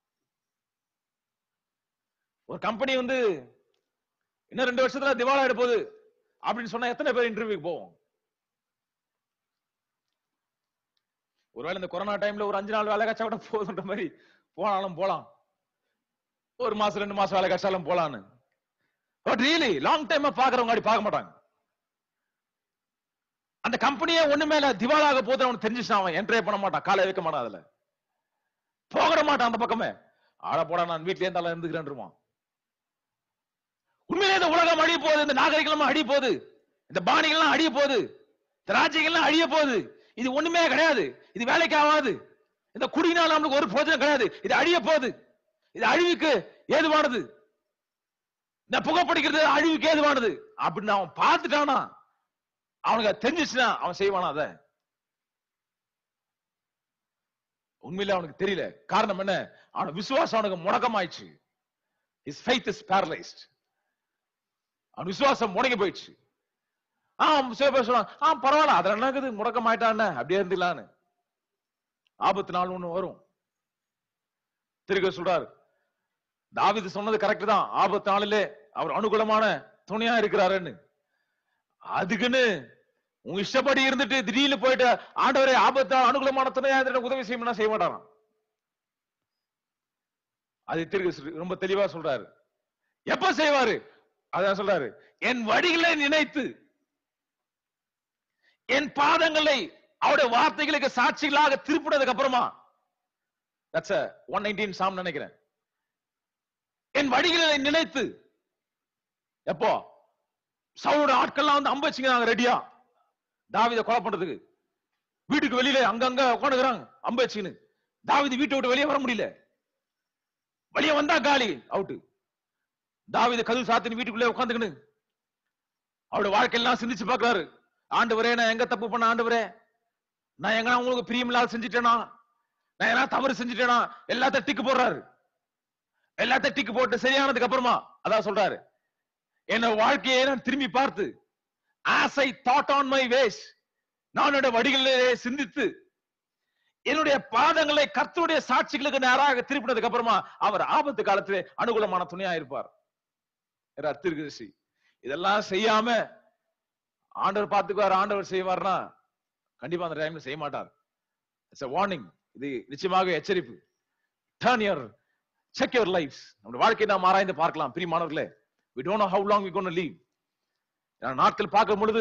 ஒரு கம்பெனி வந்து இன்னும் ரெண்டு வருஷத்துல திவாலா ஆயிட போகுது அப்படின்னு சொன்னா எத்தனை பேர் இன்டர்வியூக்கு போவோம் ஒருவேளை இந்த கொரோனா டைம்ல ஒரு அஞ்சு நாள் வேலை கச்சா கூட போதுன்ற மாதிரி போனாலும் போலாம் ஒரு மாசம் ரெண்டு மாசம் வேலை கஷ்டாலும் போலான்னு பட் ரியலி லாங் டைம் பாக்குறவங்க அப்படி பார்க்க மாட்டாங்க அந்த கம்பெனியே ஒண்ணு மேல திவாலாக போது அவனுக்கு தெரிஞ்சுச்சு அவன் என்ட்ரே பண்ண மாட்டான் காலை வைக்க மாட்டான் அதுல போகட மாட்டான் அந்த பக்கமே ஆட போடா நான் வீட்லயே இருந்தாலும் இருந்துக்கிறேன் உண்மையிலே இந்த உலகம் அழிய போகுது இந்த நாகரிகம் அழிய போகுது இந்த பாணிகள்லாம் அழிய போகுது இந்த ராஜ்யங்கள்லாம் அழிய போகுது இது ஒண்ணுமே கிடையாது இது வேலைக்கு ஆகாது இந்த குடியினால் நம்மளுக்கு ஒரு பிரயோஜனம் கிடையாது இது அழிய போகுது இது அழிவுக்கு ஏதுவானது இந்த புகைப்பிடிக்கிறது அழிவுக்கு ஏதுவானது அப்படின்னு அவன் பார்த்துட்டானா அவனுக்கு அது தெரிஞ்சிச்சுன்னா அவன் செய்வானா அத உண்மையில அவனுக்கு தெரியல காரணம் என்ன அவன் விசுவாசம் அவனுக்கு முடக்கமாயிடுச்சு his faith is paralyzed அவன் விசுவாசம் முடங்கி போயிடுச்சு ஆ சில பேர் சொல்லுவாங்க ஆ பரவாயில்ல அதுல என்ன இருக்குது முடக்கமாயிட்டான்னு அப்படியே இருந்துலான்னு ஆபத்து நாள் ஒண்ணு வரும் திருக்க சொல்றாரு தாவிது சொன்னது கரெக்ட் தான் ஆபத்து நாளிலே அவர் அனுகூலமான துணையா இருக்கிறாருன்னு அதுக்குன்னு உங்க இஷ்டப்படி இருந்துட்டு திடீர்னு போயிட்டு ஆண்டவரே ஆபத்தா அனுகூலமான துணையா இருந்துட்டு உதவி செய்யணும்னா செய்ய மாட்டாராம் அது திருக்கு ரொம்ப தெளிவா சொல்றாரு எப்ப செய்வாரு அதான் சொல்றாரு என் வழிகளை நினைத்து என் பாதங்களை அவருடைய வார்த்தைகளுக்கு சாட்சிகளாக திருப்பினதுக்கு அப்புறமா தட்ஸ் ஒன் நைன்டீன் சாம் நினைக்கிறேன் என் வழிகளை நினைத்து எப்போ சவுட ஆட்கள்லாம் வந்து அம்பு வச்சுக்கிறாங்க ரெடியா தாவித கொலை பண்றதுக்கு வீட்டுக்கு வெளியில அங்கங்க உட்காந்துக்கிறாங்க அம்பு வச்சுக்கின்னு தாவிது வீட்டை விட்டு வெளியே வர முடியல வெளியே வந்தா காலி அவுட்டு தாவித கதவு சாத்தின்னு வீட்டுக்குள்ளே உட்காந்துக்கின்னு அவருடைய வாழ்க்கையெல்லாம் சிந்திச்சு பாக்குறாரு ஆண்டவரே நான் எங்க தப்பு பண்ண ஆண்டவரே நான் எங்கன்னா உங்களுக்கு பிரியமில்லாத செஞ்சுட்டேனா நான் எதனா தவறு செஞ்சுட்டேனா எல்லாத்தையும் டிக்கு போடுறாரு எல்லாத்தையும் டிக்கு போட்டு சரியானதுக்கு அப்புறமா அதான் சொல்றாரு என்ன வாழ்க்கையை நான் திரும்பி பார்த்து as I thought on my ways நான் என்னுடைய வடிகளிலே சிந்தித்து என்னுடைய பாதங்களை கர்த்தருடைய சாட்சிகளுக்கு நேராக திருப்பினதுக்கு அப்புறமா அவர் ஆபத்து காலத்திலே அனுகூலமான துணையா இருப்பார் அத்திருக்கசி இதெல்லாம் செய்யாம ஆண்டவர் பார்த்துக்குவார் ஆண்டவர் செய்வார்னா கண்டிப்பா அந்த டைம்ல செய்ய மாட்டார் இட்ஸ் வார்னிங் இது நிச்சயமாக எச்சரிப்பு turn your check your life நம்முடைய வாழ்க்கையை நாம் ஆராய்ந்து பார்க்கலாம் பிரியமானவர்களே we don't know how long we going to live ஏன்னா நாட்கள் பார்க்கும் பொழுது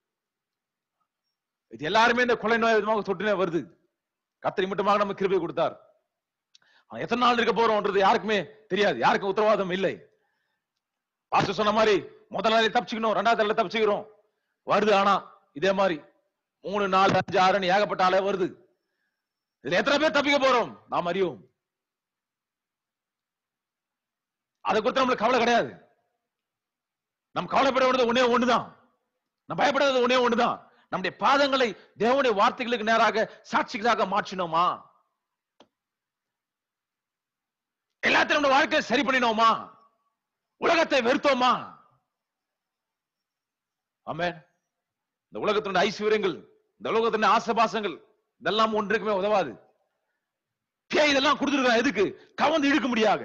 இது எல்லாருமே இந்த கொலை நோய் விதமாக தொட்டுனே வருது கத்திரி மட்டுமாக நம்ம கிருபை கொடுத்தார் ஆனா எத்தனை நாள் இருக்க போறோம்ன்றது யாருக்குமே தெரியாது யாருக்கும் உத்தரவாதம் இல்லை பாஸ்டர் சொன்ன மாதிரி முதல் நாளே தப்பிச்சுக்கணும் ரெண்டாவது நாள்ல தப்பிச்சுக்கிறோம் வருது ஆனா இதே மாதிரி மூணு நாலு அஞ்சு ஆறுன்னு ஏகப்பட்ட ஆளே வருது இதுல எத்தனை பேர் தப்பிக்க போறோம் நாம் அறியோம் அதை குறித்து நம்மளுக்கு கவலை கிடையாது நம்ம கவலைப்பட வேண்டியது ஒண்ணே ஒண்ணுதான் நம்ம பயப்படாதது ஒண்ணே ஒண்ணுதான் நம்முடைய பாதங்களை தேவனுடைய வார்த்தைகளுக்கு நேராக சாட்சிகளாக மாற்றினோமா எல்லாத்தையும் நம்ம வாழ்க்கையை சரி பண்ணினோமா உலகத்தை வெறுத்தோமா ஆமென் இந்த உலகத்தினுடைய ஐஸ்வர்யங்கள் இந்த உலகத்தினுடைய ஆசபாசங்கள் இதெல்லாம் ஒன்றுக்குமே உதவாது பேய் இதெல்லாம் கொடுத்துருக்கான் எதுக்கு கவர்ந்து இழுக்க முடியாது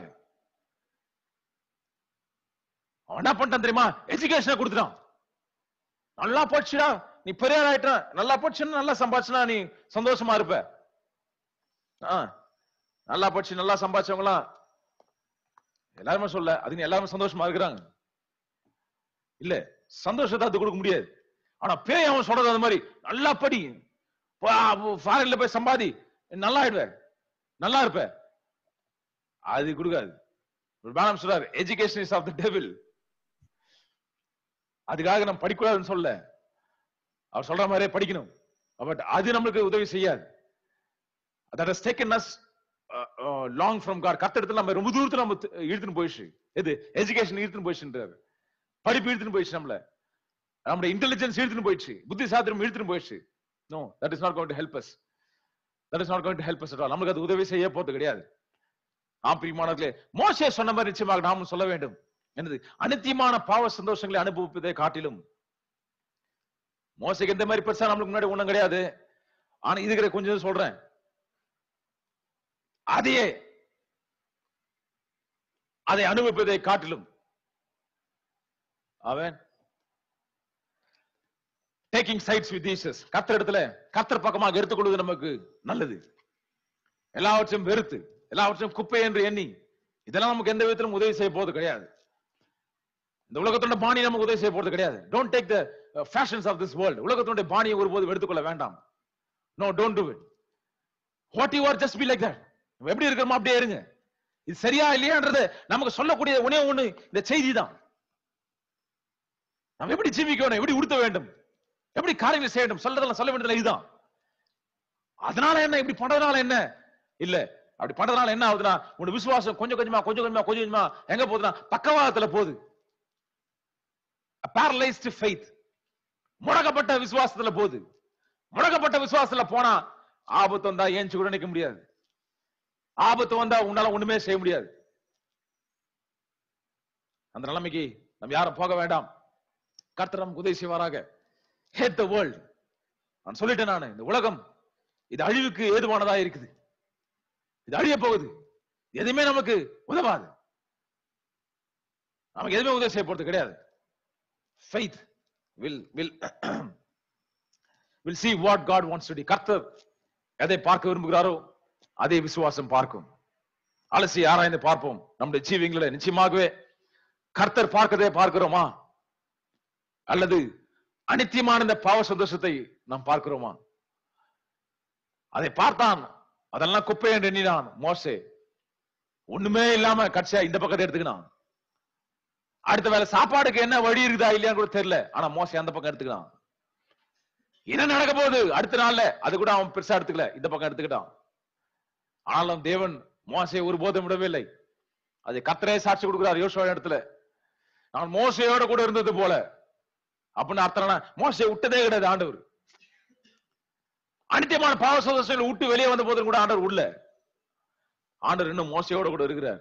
அவன் என்ன பண்ணிட்டான் தெரியுமா எஜுகேஷனை கொடுத்துட்டான் நல்லா போச்சுடா நீ பெரிய ஆயிட்ட நல்லா போச்சுன்னா நல்லா சம்பாதிச்சுனா நீ சந்தோஷமா இருப்ப ஆ, நல்லா போச்சு நல்லா சம்பாதிச்சவங்களாம் எல்லாருமே சொல்ல அதுக்கு எல்லாருமே சந்தோஷமா இருக்கிறாங்க இல்ல சந்தோஷத்தை அது கொடுக்க முடியாது ஆனா பேய் அவன் சொல்றது அது மாதிரி நல்லா படி ஃபாரின்ல போய் சம்பாதி நல்லா ஆயிடுவ நல்லா இருப்ப அது கொடுக்காது பேனம் சொல்றாரு education is of the devil அதுக்காக நம்ம படிக்கூடாதுன்னு சொல்ல அவர் சொல்ற மாதிரியே படிக்கணும் பட் அது நம்மளுக்கு உதவி செய்யாது that has taken us uh, uh, long from God கத்தெடுத்து நம்ம ரொம்ப தூரத்துல நம்ம து- இழுத்துன்னு போயிடுச்சு எது எஜுகேஷன் இழுத்துன்னு போயிடுச்சுன்றாரு படிப்பு இழுத்துன்னு போயிடுச்சு நம்மள நம்முடைய இன்டெலிஜென்ஸ் இழுத்துன்னு போயிடுச்சு புத்தி சாத்திரம் இழுத்துன்னு போயிடுச்சு no that is not going to help us that is not going to help us நம்மளுக்கு அது உதவி செய்ய போறது கிடையாது ஆம் பிரியமானவர்களே மோசே சொன்ன மாதிரி நிச்சயமாக நாமும் சொல்ல வேண்டும் என்னது அனித்தியமான பாவ சந்தோஷங்களை அனுபவிப்பதை காட்டிலும் மோசைக்கு எந்த மாதிரி பெருசா நம்மளுக்கு முன்னாடி ஒண்ணும் கிடையாது ஆனா இதுக்கிற கொஞ்சம் சொல்றேன் அதையே அதை அனுபவிப்பதை காட்டிலும் அவன் டேக்கிங் சைட்ஸ் வித் ஜீசஸ் கத்தர் இடத்துல கத்தர் பக்கமாக எடுத்துக்கொள்வது நமக்கு நல்லது எல்லாவற்றையும் வெறுத்து எல்லாவற்றையும் குப்பை என்று எண்ணி இதெல்லாம் நமக்கு எந்த விதத்திலும் உதவி செய்ய போறது கிடையாது இந்த உலகத்தோட பாணி நமக்கு உதவி செய்ய போறது கிடையாது don't take the fashions of this world உலகத்தோட பாணியை ஒருபோது எடுத்துக்கொள்ள வேண்டாம் no don't do it what you are just be like that எப்படி இருக்கிறோமோ அப்படியே இருங்க இது சரியா இல்லையான்றது நமக்கு சொல்லக்கூடிய ஒண்ணே ஒண்ணு இந்த செய்தி தான் நாம் எப்படி ஜீவிக்கணும் எப்படி உடுத்த வேண்டும் எப்படி காரியங்களை செய்ய வேண்டும் சொல்றதெல்லாம் சொல்ல வேண்டியது இதுதான் அதனால என்ன இப்படி பண்றதுனால என்ன இல்ல அப்படி பண்றதுனால என்ன ஆகுதுன்னா உன் விசுவாசம் கொஞ்சம் கொஞ்சமா கொஞ்சம் கொஞ்சமா கொஞ்சம் கொஞ்சமா எங்க போகுதுன்னா பக்கவாதத்துல போகுது பேரலைஸ்டு ஃபெய்த் முடக்கப்பட்ட விசுவாசத்துல போகுது முடக்கப்பட்ட விசுவாசத்துல போனா ஆபத்து வந்தா ஏஞ்சி கூட நிக்க முடியாது ஆபத்து வந்தா உன்னால ஒண்ணுமே செய்ய முடியாது அந்த நிலைமைக்கு நம்ம யாரும் போக வேண்டாம் கர்த்தர் நமக்கு உதவி செய்வாராக ஹேட் த வேர்ல்ட் நான் சொல்லிட்டேன் நான் இந்த உலகம் இது அழிவுக்கு ஏதுவானதா இருக்குது இது அழிய போகுது எதுவுமே நமக்கு உதவாது நமக்கு எதுவுமே உதவி செய்ய போறது கிடையாது faith will will will see what God wants to do கர்த்தர் எதை பார்க்க விரும்புகிறாரோ அதை விசுவாசம் பார்க்கும் அலசி ஆராய்ந்து பார்ப்போம் நம்முடைய ஜீவியங்களை நிச்சயமாகவே கர்த்தர் பார்க்கதே பார்க்கிறோமா அல்லது அனித்தியமான இந்த பாவ சந்தோஷத்தை நாம் பார்க்கிறோமா அதை பார்த்தான் அதெல்லாம் குப்பை என்று எண்ணினான் மோசே ஒண்ணுமே இல்லாம கட்சியா இந்த பக்கத்தை எடுத்துக்கினான் அடுத்த வேலை சாப்பாடுக்கு என்ன வழி இருக்குதா இல்லையான்னு கூட தெரியல ஆனா மோசே அந்த பக்கம் எடுத்துக்கினான் என்ன நடக்க போகுது அடுத்த நாள்ல அது கூட அவன் பெருசா எடுத்துக்கல இந்த பக்கம் எடுத்துக்கிட்டான் ஆனாலும் தேவன் மோசையை ஒருபோதும் விடவில்லை அதை கத்தரே சாட்சி கொடுக்கிறார் யோசுவா இடத்துல நான் மோசையோட கூட இருந்தது போல அப்படின்னு அர்த்தம் மோசையை விட்டதே கிடையாது ஆண்டவர் அனித்தியமான பாவ சோதனை விட்டு வெளியே வந்த போதும் கூட ஆண்டவர் உள்ள ஆண்டவர் இன்னும் மோசையோட கூட இருக்கிறார்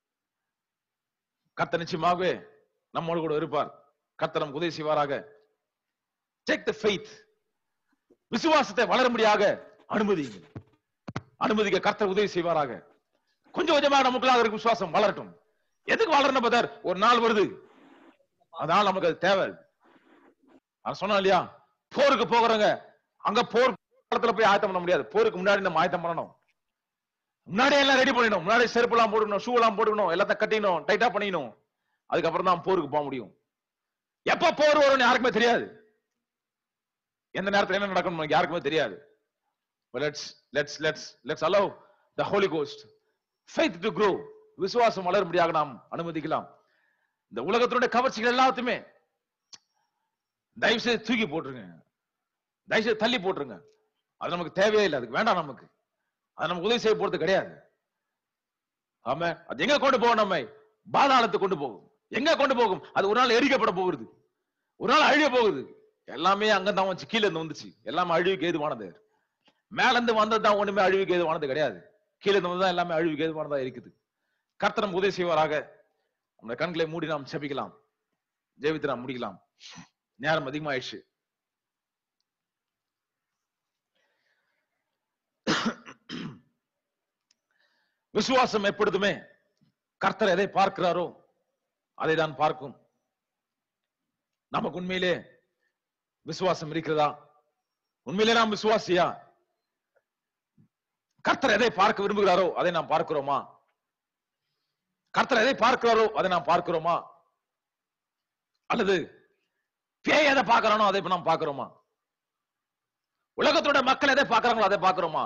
கத்த நிச்சயமாகவே நம்மோடு கூட இருப்பார் கர்த்தர் நமக்கு உதவி செய்வாராக டேக் த ஃபெய்த் விசுவாசத்தை வளரும்படியாக அனுமதியுங்கள் அனுமதிக்க கர்த்தர் உதவி செய்வாராக கொஞ்சம் கொஞ்சமா நமக்குள்ளாக இருக்க விசுவாசம் வளரட்டும் எதுக்கு வளரணும் பதர் ஒரு நாள் வருது அதனால நமக்கு அது தேவை நான் சொன்னேன் இல்லையா போருக்கு போகிறவங்க அங்க போர் காலத்துல போய் ஆயத்தம் பண்ண முடியாது போருக்கு முன்னாடி நம்ம ஆயத்தம் பண்ணணும் முன்னாடியே எல்லாம் ரெடி பண்ணிடணும் முன்னாடி செருப்பு எல்லாம் போட்டுக்கணும் ஷூ எல்லாம் போட்டுக்கணும் எல்லாத்தையும் கட்டிக்கணும் டைட்டா பண்ணிக்கணும் அதுக்கப்புறம் தான் போருக்கு போக முடியும் எப்ப போர் வரும்னு யாருக்குமே தெரியாது எந்த நேரத்துல என்ன நடக்கும் நமக்கு யாருக்குமே தெரியாது let's let's let's let's allow the Holy Ghost faith to grow விசுவாசம் வளரும்படியாக நாம் அனுமதிக்கலாம் இந்த உலகத்தினுடைய கவர்ச்சிகள் எல்லாத்தையுமே தயவு செய்து தூக்கி போட்டுருங்க தயவு செய்து தள்ளி போட்டுருங்க அது நமக்கு தேவையே இல்லை அதுக்கு வேண்டாம் நமக்கு அது நமக்கு உதவி செய்ய போறது கிடையாது ஆமா அது எங்க கொண்டு போகும் நம்மை பாதாளத்துக்கு கொண்டு போகும் எங்க கொண்டு போகும் அது ஒரு நாள் எரிக்கப்பட போகுது ஒரு நாள் அழிய போகுது எல்லாமே அங்கதான் வந்துச்சு கீழே இருந்து வந்துச்சு எல்லாமே அழிவுக்கு ஏதுவானது மேல இருந்து வந்ததுதான் ஒண்ணுமே அழிவுக்கு ஏதுவானது கிடையாது கீழே இருந்து வந்ததுதான் எல்லாமே அழிவுக்கு ஏதுவானதா இருக்குது கர்த்தர் நமக்கு உதவி செய்வாராக நம்ம கண்களை மூடி நாம் செபிக்கலாம் ஜெபித்து நாம் முடிக்கலாம் நேரம் அதிகமாயிடுச்சு விசுவாசம் எப்பொழுதுமே கர்த்தர் எதை பார்க்கிறாரோ அதை தான் பார்க்கும் நமக்கு உண்மையிலே விசுவாசம் இருக்கிறதா உண்மையிலே நாம் விசுவாசியா கர்த்தர் எதை பார்க்க விரும்புகிறாரோ அதை நாம் பார்க்கிறோமா கர்த்தர் எதை பார்க்கிறாரோ அதை நாம் பார்க்கிறோமா அல்லது பேய் எதை பார்க்கறானோ அதை இப்ப நாம் பார்க்கிறோமா உலகத்தோட மக்கள் எதை பார்க்கறாங்களோ அதை பார்க்கிறோமா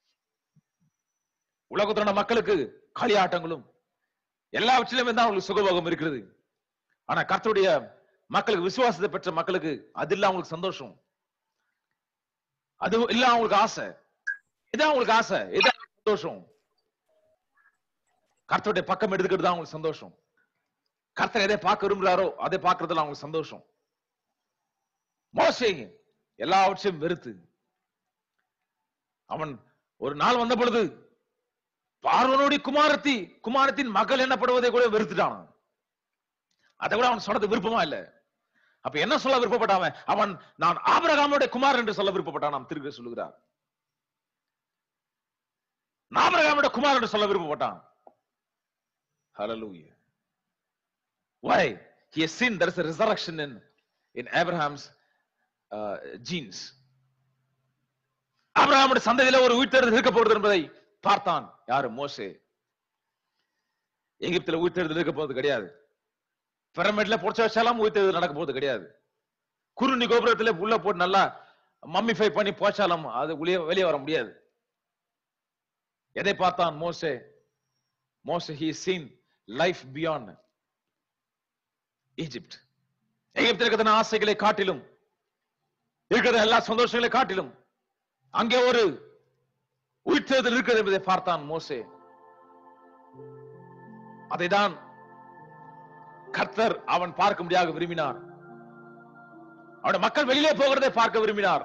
உலகத்தோட மக்களுக்கு களியாட்டங்களும் எல்லாவற்றிலுமே தான் அவங்களுக்கு சுகபோகம் இருக்கிறது ஆனா கர்த்தருடைய மக்களுக்கு விசுவாசத்தை பெற்ற மக்களுக்கு அது இல்ல அவங்களுக்கு சந்தோஷம் அது இல்ல அவங்களுக்கு ஆசை இதான் அவங்களுக்கு ஆசை இதான் அவங்களுக்கு சந்தோஷம் கர்த்தருடைய பக்கம் எடுத்துக்கிட்டு தான் அவங்களுக்கு சந்தோஷம் கர்த்தர் எதை பார்க்க விரும்புகிறாரோ அதை பார்க்கறதுல அவங்களுக்கு சந்தோஷம் மோசே எல்லாவற்றையும் வெறுத்து அவன் ஒரு நாள் வந்த பொழுது பார்வனுடைய குமாரத்தி குமாரத்தின் மகள் என்னப்படுவதை கூட வெறுத்துட்டான் அதை கூட அவன் சொன்னது விருப்பமா இல்ல அப்ப என்ன சொல்ல விருப்பப்பட்டான் அவன்? அவன் நான் ஆபிரகாமுடைய குமார் என்று சொல்ல விருப்பப்பட்டான் நாம் திருக்க சொல்லுகிறார் நான் ஆபிரகாமுடைய குமார் என்று சொல்ல விருப்பப்பட்டான் Hallelujah. Why? He has seen there is a resurrection in, in Abraham's uh, genes. ஆபிரகாமுடைய சந்ததியில ஒரு உயிர்த்தெழுதல் இருக்க போகிறது என்பதை பார்த்தான் யாரு மோசே எகிப்துல உயிர்த்தெழுதல் இருக்க போறது கிடையாது பிரமிட்ல பொடிச்ச வச்சாலும் உயிர்த்தெழுதல் நடக்க போறது கிடையாது குருணி கோபுரத்துல உள்ள போட்டு நல்லா மம்மிஃபை பண்ணி போச்சாலும் அது வெளியே வெளியே வர முடியாது எதை பார்த்தான் மோசே மோசே he seen life beyond Egypt எகிப்தில் இருக்கிற ஆசைகளை காட்டிலும் இருக்கிற எல்லா சந்தோஷங்களை காட்டிலும் அங்கே ஒரு உயிர்த்தெழுதல் இருக்கிறது என்பதை பார்த்தான் மோசே அதைதான் கர்த்தர் அவன் பார்க்க முடியாக விரும்பினார் அவனுடைய மக்கள் வெளியிலே போகிறதை பார்க்க விரும்பினார்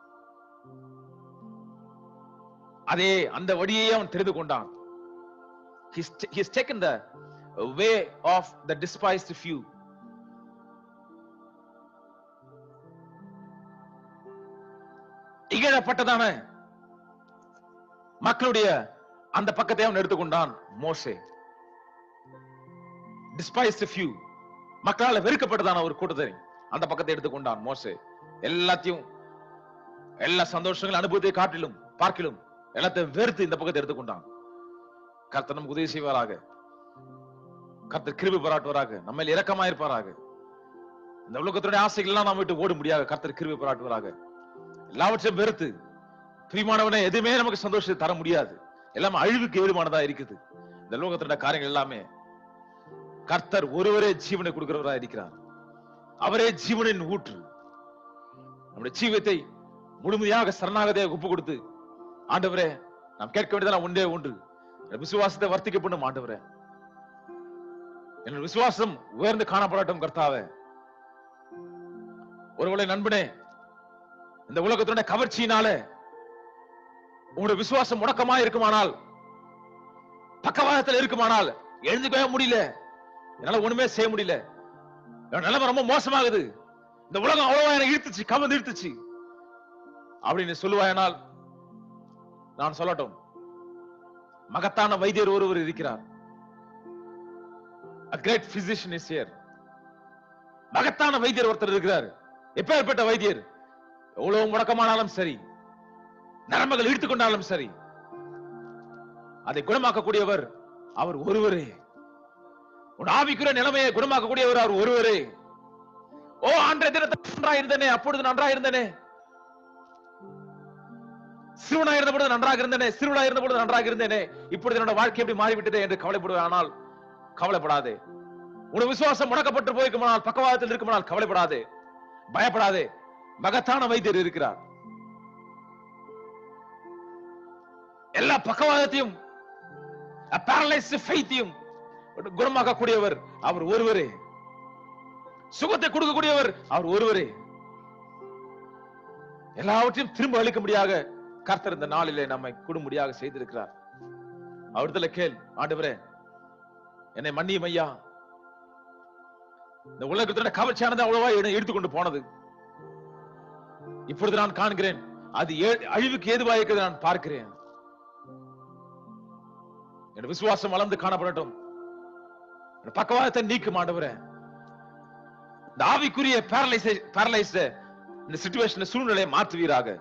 அதே அந்த வழியை அவன் தெரிந்து கொண்டான் He's, he's taken the way of the despised few. இகழப்பட்டதான மக்களுடைய அந்த பக்கத்தை அவன் எடுத்துக்கொண்டான் மோசே டிஸ்பைஸ்ட் ஃபியூ மக்களால் வெறுக்கப்பட்டதான ஒரு கூட்டத்தை அந்த பக்கத்தை எடுத்துக்கொண்டான் மோசே எல்லாத்தையும் எல்லா சந்தோஷங்கள் அனுபவத்தை காட்டிலும் பார்க்கிலும் எல்லாத்தையும் வெறுத்து இந்த பக்கத்தை எடுத்துக்கொண்டான் கர்த்தர் நமக்கு உதவி செய்வாராக கர்த்தர் கிருபை பாராட்டுவாராக நம்ம மேல் இரக்கமாயிருப்பாராக இந்த உலகத்துடைய ஆசைகள் எல்லாம் நாம் விட்டு ஓட முடியாது கர்த்தர் கிருபை பாராட்டுவாராக எல்லாவற்றையும் வெறுத்து பிரியமானவனே எதுவுமே நமக்கு சந்தோஷத்தை தர முடியாது எல்லாமே அழிவுக்கு ஏதுமானதா இருக்குது இந்த லோகத்துடைய காரியங்கள் எல்லாமே கர்த்தர் ஒருவரே ஜீவனை கொடுக்கிறவரா இருக்கிறார் அவரே ஜீவனின் ஊற்று நம்முடைய ஜீவத்தை முழுமையாக சரணாகதையாக ஒப்பு கொடுத்து ஆண்டவரே நாம் கேட்க வேண்டியதெல்லாம் ஒன்றே ஒன்று என் விசுவாசத்தை வர்த்திக்க பண்ணும் ஆண்டவரே என் விசுவாசம் உயர்ந்து காணப்படட்டும் கர்த்தாவே ஒருவேளை நண்பனே இந்த உலகத்துடைய கவர்ச்சியினாலே உங்களுடைய விசுவாசம் முடக்கமா இருக்குமானால் பக்கவாதத்தில் இருக்குமானால் எழுந்துக்கவே முடியல என்னால ஒண்ணுமே செய்ய முடியல என் நிலைமை ரொம்ப மோசமாகுது இந்த உலகம் அவ்வளவா எனக்கு இழுத்துச்சு கவர்ந்து இழுத்துச்சு அப்படின்னு சொல்லுவாயனால் நான் சொல்லட்டும் மகத்தான வைத்தியர் ஒருவர் இருக்கிறார் a great physician is here மகத்தான வைத்தியர் ஒருத்தர் இருக்கிறார் எப்பேற்பட்ட வைத்தியர் எவ்வளவு முடக்கமானாலும் சரி நரம்புகள் இழுத்து கொண்டாலும் சரி அதை குணமாக்கக்கூடியவர் அவர் ஒருவரே உன் ஆவிக்குரிய நிலைமையை குணமாக்கக்கூடியவர் அவர் ஒருவரே ஓ அன்றைய தினத்தில் நன்றாக இருந்தனே அப்பொழுது நன்றாக இருந்தனே சிறுவனா இருந்த பொழுது நன்றாக இருந்தனே சிறுவனா இருந்த பொழுது நன்றாக இருந்தேனே இப்பொழுது என்னோட வாழ்க்கை எப்படி மாறிவிட்டதே என்று கவலைப்படுவேன் ஆனால் கவலைப்படாதே உன் விசுவாசம் முடக்கப்பட்டு போயிருக்குமானால் பக்கவாதத்தில் இருக்குமானால் கவலைப்படாதே பயப்படாதே மகத்தான வைத்தியர் இருக்கிறார் எல்லா பக்கவாதத்தையும் பேரலைஸ் ஃபெய்த்தையும் குணமாக்கக்கூடியவர் அவர் ஒருவரே சுகத்தை கொடுக்கக்கூடியவர் அவர் ஒருவரே எல்லாவற்றையும் திரும்ப அளிக்கும்படியாக கர்த்தர் இந்த நாளிலே நம்மை கொடும்படியாக செய்திருக்கிறார் அவர்தல கேள் ஆண்டவரே என்னை மன்னியும் ஐயா இந்த உலகத்தோட கவர்ச்சியானது அவ்வளவா என்னை எடுத்துக்கொண்டு போனது இப்பொழுது நான் காண்கிறேன் அது ஏ- அழிவுக்கு ஏதுவாக இருக்கிறது நான் பார்க்கிறேன் என் விசுவாசம் வளர்ந்து காணப்படட்டும் என் பக்கவாதத்தை நீக்கும் ஆண்டவரே இந்த ஆவிக்குரிய பேரலைஸ் பேரலைஸ் இந்த சிச்சுவேஷன் சூழ்நிலையை மாற்றுவீராக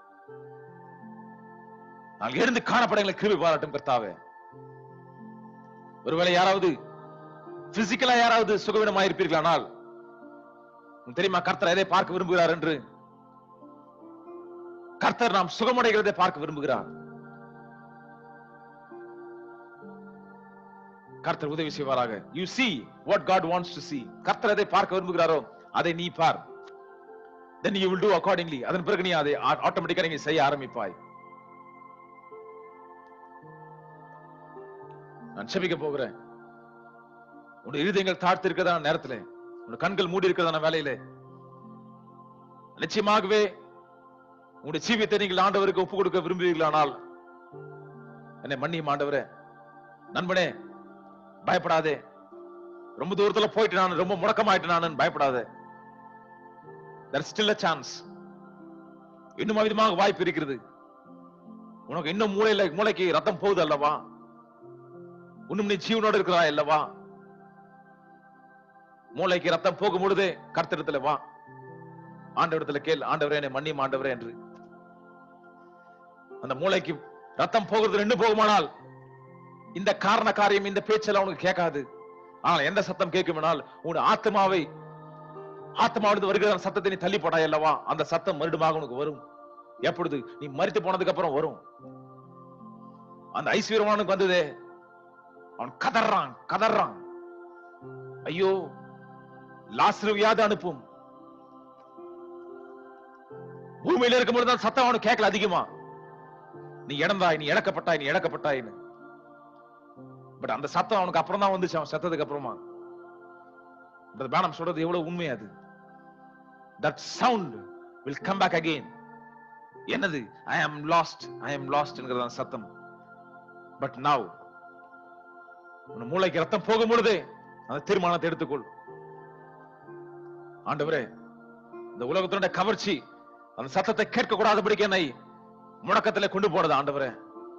நான் எழுந்து காணப்பட எங்களை கிருபை பாராட்டும் கர்த்தாவே ஒருவேளை யாராவது பிசிக்கலா யாராவது சுகவீனமாக இருப்பீர்களானால் உங்களுக்கு தெரியுமா கர்த்தர் எதை பார்க்க விரும்புகிறார் என்று கர்த்தர் நாம் சுகமடைகிறதை பார்க்க விரும்புகிறார் கர்த்தர் உதவி செய்வாராக you see what God wants to see கர்த்தர் எதை பார்க்க விரும்புகிறாரோ அதை நீ பார் then you will do accordingly அதன் பிறகு நீ அதை ஆட்டோமேட்டிக்கா நீங்க செய்ய ஆரம்பிப்பாய் நான் செபிக்க போகிறேன் உன் இருதயங்கள் தாழ்த்தி இருக்கிறதான நேரத்துல உன் கண்கள் மூடி இருக்கிறதான வேலையில நிச்சயமாகவே உங்களுடைய ஜீவியத்தை நீங்கள் ஆண்டவருக்கு ஒப்பு கொடுக்க விரும்புவீர்களானால் என்னை மன்னியும் ஆண்டவரே நண்பனே பயப்படாதே ரொம்ப தூரத்துல போயிட்டு நான் ரொம்ப முடக்கமாயிட்டு நான் பயப்படாதே there's still a chance இன்னும் விதமாக வாய்ப்பு இருக்கிறது உனக்கு இன்னும் மூளையில மூளைக்கு ரத்தம் போகுது அல்லவா இன்னும் நீ ஜீவனோடு இருக்கிறாய் அல்லவா மூளைக்கு ரத்தம் போகும் பொழுதே கர்த்தரிடத்துல வா ஆண்டவரிடத்துல கேள் ஆண்டவரே என்னை மன்னியும் ஆண்டவரே என்று அந்த மூளைக்கு ரத்தம் போகிறது ரெண்டு போகுமானால் இந்த காரண காரியம் இந்த பேச்செல்லாம் உனக்கு கேட்காது ஆனால் எந்த சத்தம் கேட்குமானால் உன் ஆத்மாவை ஆத்மாவிலிருந்து வருகிற அந்த சத்தத்தை நீ தள்ளி போடாய் அல்லவா அந்த சத்தம் மறுபடியும் உனக்கு வரும் எப்பொழுது நீ மறித்து போனதுக்கு அப்புறம் வரும் அந்த ஐஸ்வர்யமானுக்கு வந்ததே அவன் கதறான் கதறான் ஐயோ லாஸ்ரு வியாதி அனுப்பும் பூமியில இருக்கும்போது தான் சத்தம் அவனுக்கு கேட்கல அதிகமா நீ இழந்தாய் நீ இழக்கப்பட்டாய் நீ இழக்கப்பட்டாய்ன்னு பட் அந்த சத்தம் அவனுக்கு அப்புறம் தான் வந்துச்சு அவன் செத்ததுக்கு அப்புறமா Brother Branham சொல்றது எவ்வளவு உண்மை அது that sound will come back again என்னது ஐ ஆம் லாஸ்ட் ஐ ஆம் லாஸ்ட் என்கிற சத்தம் பட் நவ் உன் மூளைக்கு ரத்தம் போகும் பொழுதே அந்த தீர்மானத்தை எடுத்துக்கொள் ஆண்டவரே இந்த உலகத்தினுடைய கவர்ச்சி அந்த சத்தத்தை கேட்க கூடாதபடிக்கு என்னை முடக்கத்திலே கொண்டு போனது ஆண்டவரே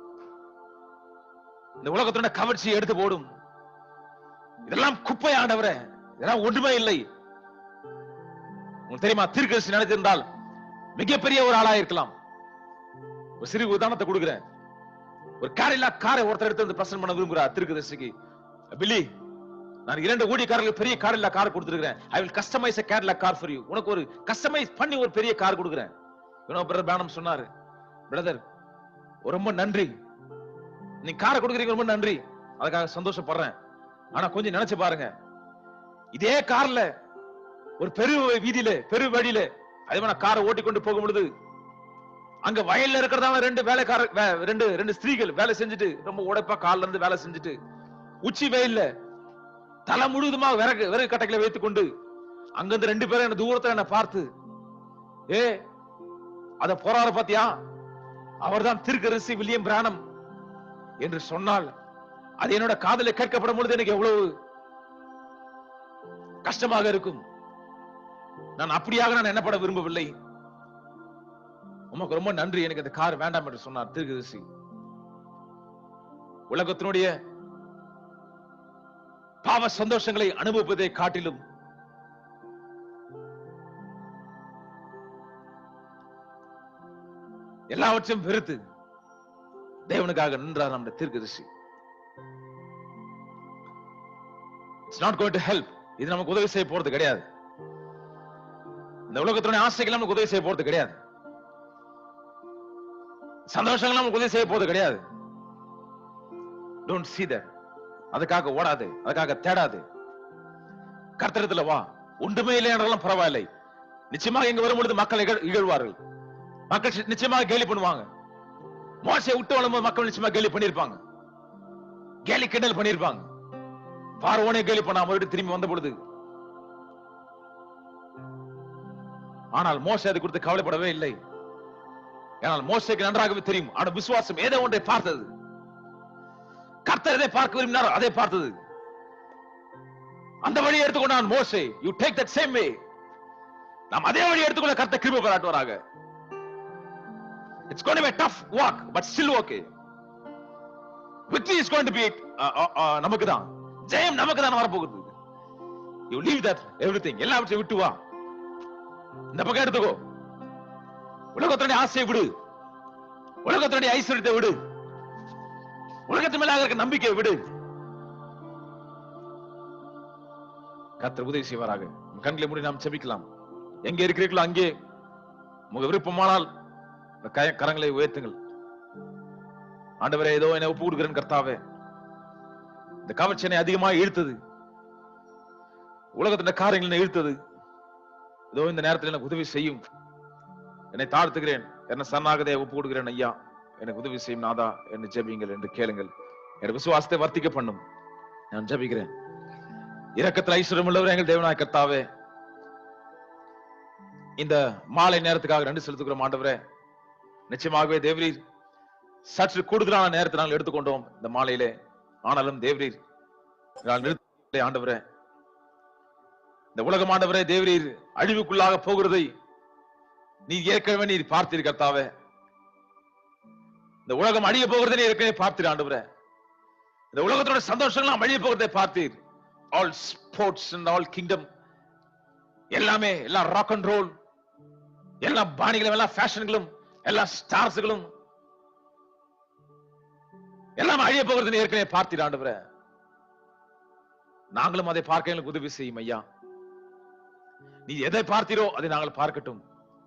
இந்த உலகத்தினுடைய கவர்ச்சியை எடுத்து போடும் இதெல்லாம் குப்பை ஆண்டவரே இதெல்லாம் ஒன்றுமே இல்லை உங்களுக்கு தெரியுமா தீர்க்கதரிசி நினைத்திருந்தால் மிகப்பெரிய ஒரு ஆளா இருக்கலாம் ஒரு சிறு உதாரணத்தை கொடுக்கிறேன் ஒரு கார் இல்லா காரை ஒருத்தர் எடுத்து வந்து பிரசன்ட் பண்ண விரும்புகிறார் தீர்க்கதரிசிக்கு பில்லி நான் இரண்டு ஊழியக்காரர்களுக்கு பெரிய கார் இல்ல கார் கொடுத்துருக்கேன் ஐ வில் கஸ்டமைஸ் கேட்ல கார் ஃபார் யூ உனக்கு ஒரு கஸ்டமைஸ் பண்ணி ஒரு பெரிய கார் கொடுக்குறேன் யூனோ பிரதர் பேனம் சொன்னாரு பிரதர் ரொம்ப நன்றி நீ காரை கொடுக்குறீங்க ரொம்ப நன்றி அதுக்காக சந்தோஷப்படுறேன் ஆனா கொஞ்சம் நினைச்சு பாருங்க இதே கார்ல ஒரு பெரு வீதியில பெரு வழியில அதே மாதிரி காரை ஓட்டி கொண்டு போகும் பொழுது அங்க வயல்ல இருக்கிறதால ரெண்டு வேலைக்கார வே- ரெண்டு ரெண்டு ஸ்திரீகள் வேலை செஞ்சுட்டு ரொம்ப உடைப்பா கால்ல இருந்து வேலை செஞ்சுட்டு உச்சி வெயில்ல தலை முழுவதுமா விறகு விறகு கட்டைகளை வைத்துக் கொண்டு அங்கிருந்து ரெண்டு பேரும் என்ன தூரத்துல என்ன பார்த்து ஏ அத போறாரு பாத்தியா அவர்தான் திருக்கரசி வில்லியம் பிரானம் என்று சொன்னால் அது என்னோட காதல கேட்கப்படும் பொழுது எனக்கு எவ்வளவு கஷ்டமாக இருக்கும் நான் அப்படியாக நான் எண்ணப்பட விரும்பவில்லை உமக்கு ரொம்ப நன்றி எனக்கு இந்த கார் வேண்டாம் என்று சொன்னார் திருக்கதரிசி உலகத்தினுடைய பாவ சந்தோஷங்களை அனுபவிப்பதை காட்டிலும் எல்லாவற்றையும் வெறுத்து தேவனுக்காக நின்றார் நம்முடைய தீர்க்கதரிசி it's not going to help இது நமக்கு உதவி செய்ய போறது கிடையாது இந்த உலகத்தினுடைய ஆசைகள் நமக்கு உதவி செய்ய போறது கிடையாது சந்தோஷங்கள் நமக்கு உதவி செய்ய போறது கிடையாது டோன்ட் see that அதுக்காக ஓடாது அதுக்காக தேடாது கர்த்தரத்துல வா ஒன்றுமே இல்லை என்றாலும் பரவாயில்லை நிச்சயமாக இங்க வரும்பொழுது மக்கள் இகழ்- இகழ்வார்கள் மக்கள் சி- நிச்சயமாக கேலி பண்ணுவாங்க மோசை விட்டு வளரும் மக்கள் நிச்சயமா கேலி பண்ணிருப்பாங்க கேலி கிண்டல் பண்ணிருப்பாங்க பார்வோனே கேலி பண்ண மறுபடியும் திரும்பி வந்த பொழுது ஆனால் மோசை அது குறித்து கவலைப்படவே இல்லை ஆனால் மோசைக்கு நன்றாகவே தெரியும் ஆனா விசுவாசம் ஏதோ ஒன்றை பார்த்தது கர்த்தர் எதை பார்க்க விரும்பினாரோ அதை பார்த்தது அந்த வழியை எடுத்துக்கொண்டான் மோசே you take that same way நாம் அதே வழி எடுத்துக்கொள்ள கர்த்தர் கிருபை பாராட்டுவாராக it's going to be tough walk but still okay victory is going to be நமக்கு தான் ஜெயம் நமக்கு தான் வரப்போகுது யூ லீவ் தட் எவ்ரிதிங் எல்லாவற்றையும் விட்டு வா இந்த பக்கம் எடுத்துக்கோ உலகத்தினுடைய ஆசையை விடு உலகத்தினுடைய ஐஸ்வர்யத்தை விடு உலகத்து மேல இருக்க நம்பிக்கையை விடு கர்த்தர் உதவி செய்வாராக உம் கண்களை மூடி நாம் செபிக்கலாம் எங்கே இருக்கிறீர்களோ அங்கே உங்க விருப்பமானால் இந்த கய- கரங்களை உயர்த்துங்கள் ஆண்டவரே ஏதோ என்னை ஒப்பு கொடுக்கிறேன் கர்த்தாவே இந்த கவர்ச்சனை அதிகமாக இழுத்தது உலகத்தின் காரியங்கள் என்னை இழுத்தது ஏதோ இந்த நேரத்தில் எனக்கு உதவி செய்யும் என்னை தாழ்த்துகிறேன் என்ன சன்னாகதே ஒப்பு கொடுக்கிறேன் ஐயா எனக்கு உதவி செய்யும் நாதா என்று ஜெபியுங்கள் என்று கேளுங்கள் என் விசுவாசத்தை வர்த்திக்க பண்ணும் நான் ஜெபிக்கிறேன் இரக்கத்தில் ஐஸ்வர்யம் உள்ளவர் எங்கள் தேவனாய் கர்த்தாவே இந்த மாலை நேரத்துக்காக நன்றி செலுத்துகிறோம் ஆண்டவரே நிச்சயமாகவே தேவரீர் சற்று கூடுதலான நேரத்தை நாங்கள் எடுத்துக்கொண்டோம் இந்த மாலையிலே ஆனாலும் தேவரீர் நான் நிறுத்த ஆண்டவரே இந்த உலகம் ஆண்டவரே தேவரீர் அழிவுக்குள்ளாக போகிறதை நீ ஏற்கனவே நீர் பார்த்தீர் கர்த்தாவே இந்த உலகம் அழிய போகிறதை நீ ஏற்கனவே பார்த்தீர் ஆண்டவரே இந்த உலகத்தோட சந்தோஷங்கள் அழிய போகிறதை பார்த்தீர் all sports and all kingdom எல்லாமே எல்லாம் ராக் அண்ட் ரோல் எல்லா பாணிகளும் எல்லா ஃபேஷன்களும் எல்லா ஸ்டார்ஸ்களும் எல்லாம் அழிய போகிறது நீ ஏற்கனவே பார்த்தீர் ஆண்டவரே நாங்களும் அதை பார்க்க எங்களுக்கு உதவி செய்யும் ஐயா நீ எதை பார்த்தீரோ அதை நாங்கள் பார்க்கட்டும்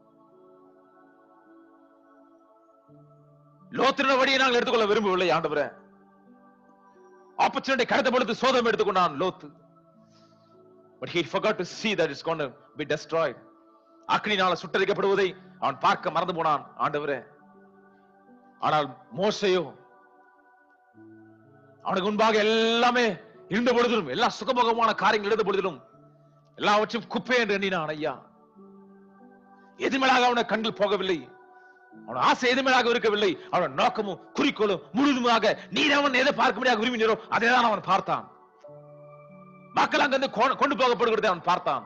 லோத்தின வழியை நாங்கள் எடுத்துக்கொள்ள விரும்பவில்லை ஆண்டவரே ஆப்பர்ச்சுனிட்டி கடத்த பொழுது சோதம் எடுத்துக்கொண்டான் லோத்து but he forgot to see that it's going to be destroyed அக்னினால சுட்டரிக்கப்படுவதை அவன் பார்க்க மறந்து போனான் ஆண்டவரே ஆனால் மோசையோ அவனுக்கு முன்பாக எல்லாமே இருந்த பொழுதிலும் எல்லா சுகமுகமான காரியங்கள் இருந்த பொழுதிலும் எல்லாவற்றையும் குப்பை என்று எண்ணினான் ஐயா எதுமேலாக அவன கண்கள் போகவில்லை அவன் ஆசை எதுமேலாக இருக்கவில்லை அவன் நோக்கமும் குறிக்கோளும் முழுதுமாக நீர் அவன் எதை பார்க்க முடியாது விரும்பினரோ அதை தான் அவன் பார்த்தான் மக்கள் அங்கிருந்து கொ- கொண்டு போகப்படுகிறதை அவன் பார்த்தான்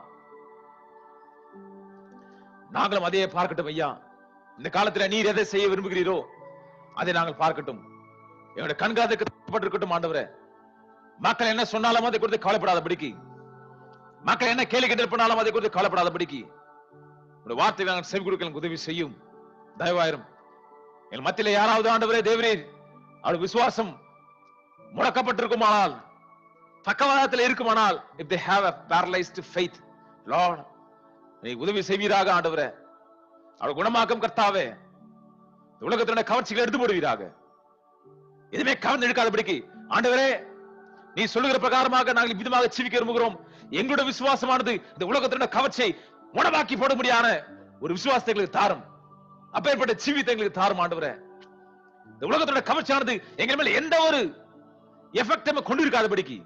நாங்களும் அதையே பார்க்கட்டும் ஐயா இந்த காலத்துல நீர் எதை செய்ய விரும்புகிறீரோ அதை நாங்கள் பார்க்கட்டும் எங்களுடைய கண்காதுக்கு இருக்கட்டும் ஆண்டவரே மக்கள் என்ன சொன்னாலும் அதை குறித்து கவலைப்படாதபடிக்கு மக்கள் என்ன கேள்வி கிண்டல் பண்ணாலும் அதை குறித்து கவலைப்படாதபடிக்கு உடைய வார்த்தை நாங்கள் செவி கொடுக்க எனக்கு உதவி செய்யும் தயவாயிரும் எங்கள் மத்தியில யாராவது ஆண்டவரே தேவரீர் அவருடைய விசுவாசம் முடக்கப்பட்டிருக்குமானால் பக்கவாதத்தில் இருக்குமானால் if they have a paralyzed faith lord நீ உதவி செய்வீராக ஆண்டவரே அவள் குணமாக்கம் கர்த்தாவே இந்த உலகத்தினுடைய கவர்ச்சிகளை எடுத்து போடுவீராக எதுவுமே கவர்ந்து எடுக்காதபடிக்கு ஆண்டவரே நீ சொல்லுகிற பிரகாரமாக நாங்கள் விதமாக ஜீவிக்க விரும்புகிறோம் எங்களுடைய விசுவாசமானது இந்த உலகத்தினுடைய கவர்ச்சியை உணவாக்கி போட முடியான ஒரு விசுவாசத்தை எங்களுக்கு தாரும் அப்பேற்பட்ட ஜீவித்தை எங்களுக்கு தாரும் ஆண்டவரே இந்த உலகத்தோட கவர்ச்சியானது எங்கள் மேல எந்த ஒரு எஃபெக்டும் கொண்டிருக்காதபடிக்கு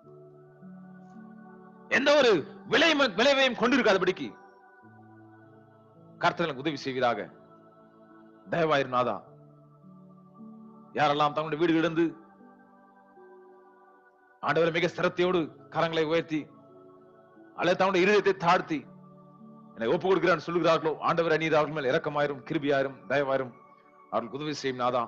எந்த ஒரு விளையும் விளைவையும் கொண்டிருக்காதபடிக்கு கர்த்தர்களுக்கு உதவி செய்வீராக தயவாயிரு நாதா யாரெல்லாம் தங்களுடைய வீடு இழந்து ஆண்டவர் மிக சிரத்தையோடு கரங்களை உயர்த்தி அல்லது தங்களுடைய இருதயத்தை தாழ்த்தி என்னை ஒப்பு கொடுக்கிறான்னு சொல்லுகிறார்களோ ஆண்டவர் நீர் அவர்கள் மேல் இரக்கமாயிரும் கிருபியாயிரும் தயவாயிரும் அவர்களுக்கு உதவி செய்யும் நாதா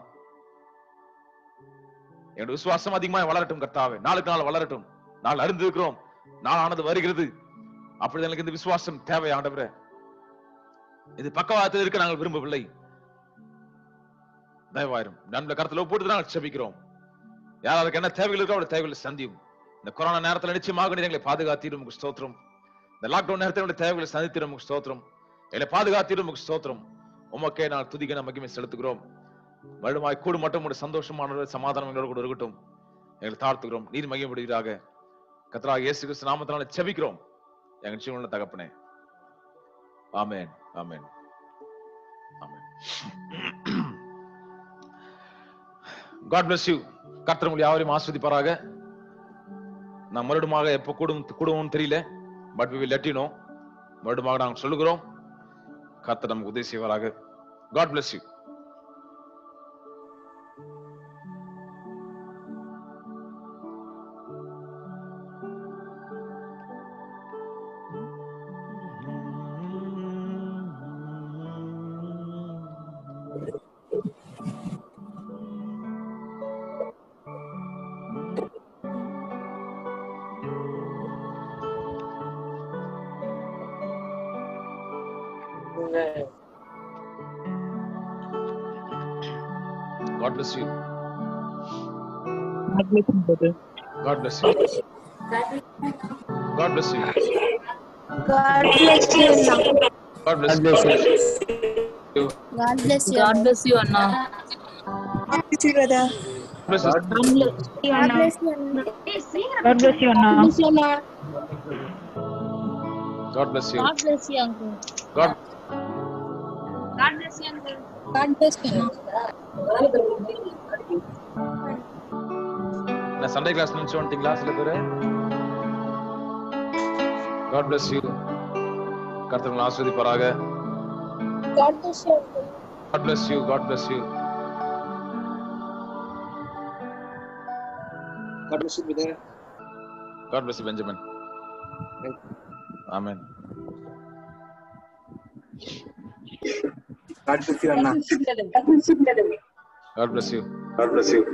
என்னுடைய விசுவாசம் அதிகமாக வளரட்டும் கர்த்தாவே நாளுக்கு நாள் வளரட்டும் நாள் அறிந்திருக்கிறோம் நாளானது வருகிறது அப்படி எனக்கு இந்த விசுவாசம் தேவை ஆண்டவரே இது பக்கவாதத்தில் இருக்க நாங்கள் விரும்பவில்லை தயவாயிரும் நம்மள கருத்துல போட்டு நாங்கள் செபிக்கிறோம் யாராருக்கு என்ன தேவைகள் இருக்கோ அவருடைய தேவைகளை சந்தியும் இந்த கொரோனா நேரத்தில் நிச்சயமாக நீர் எங்களை பாதுகாத்தீரும் உங்களுக்கு ஸ்தோத்திரம் இந்த லாக்டவுன் நேரத்தில் என்னுடைய தேவைகளை சந்தித்திரும் உங்களுக்கு ஸ்தோத்திரம் எங்களை பாதுகாத்தீரும் உங்களுக்கு ஸ்தோத்திரம் உமக்கே நான் துதிக்க நான் மகிமை செலுத்துகிறோம் வலுமாய் கூடு மட்டும் ஒரு சந்தோஷமான சமாதானம் எங்களோடு கூட இருக்கட்டும் எங்களை தாழ்த்துகிறோம் நீர் மகிமைப்படுவீராக கத்ரா இயேசு கிறிஸ்து நாமத்தினால செபிக்கிறோம் எங்கள் ஜீவனுள்ள தகப்பனே ஆமென் ஆமென் ஆமென் காட் bless யூ கர்த்தர் உங்களை யாவரையும் ஆஸ்வதிப்பாராக நான் மறுபடியும் எப்போ கூடும் கூடுவோம்னு தெரியல but we will let you know மறுபடியும் நாங்கள் சொல்லுகிறோம் கர்த்தர் நமக்கு உதவி செய்வாராக God bless you God bless you. God bless you, brother. God bless you. God bless you. God bless you, Anna. God bless you. God bless you. God bless you, Anna. bless you, brother. Bless you. God bless you, God Anna. bless you, Anna. God bless you, Anna. Bless you, Anna. God bless you. God bless you, uncle. God God bless you, uncle. God bless you. நான் Sunday class முடிச்சு வந்துட்டீங்களா சில பேரு God bless you கர்த்தர் உங்களை ஆஸ்வதிப்பாராக God bless you, uncle. God bless you God bless you God bless you, brother. God bless you Benjamin Amen God bless you, Anna. God bless you God bless you.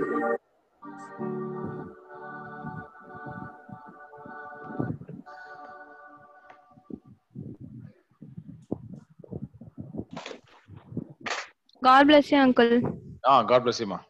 God bless you, uncle. Ah God bless you மா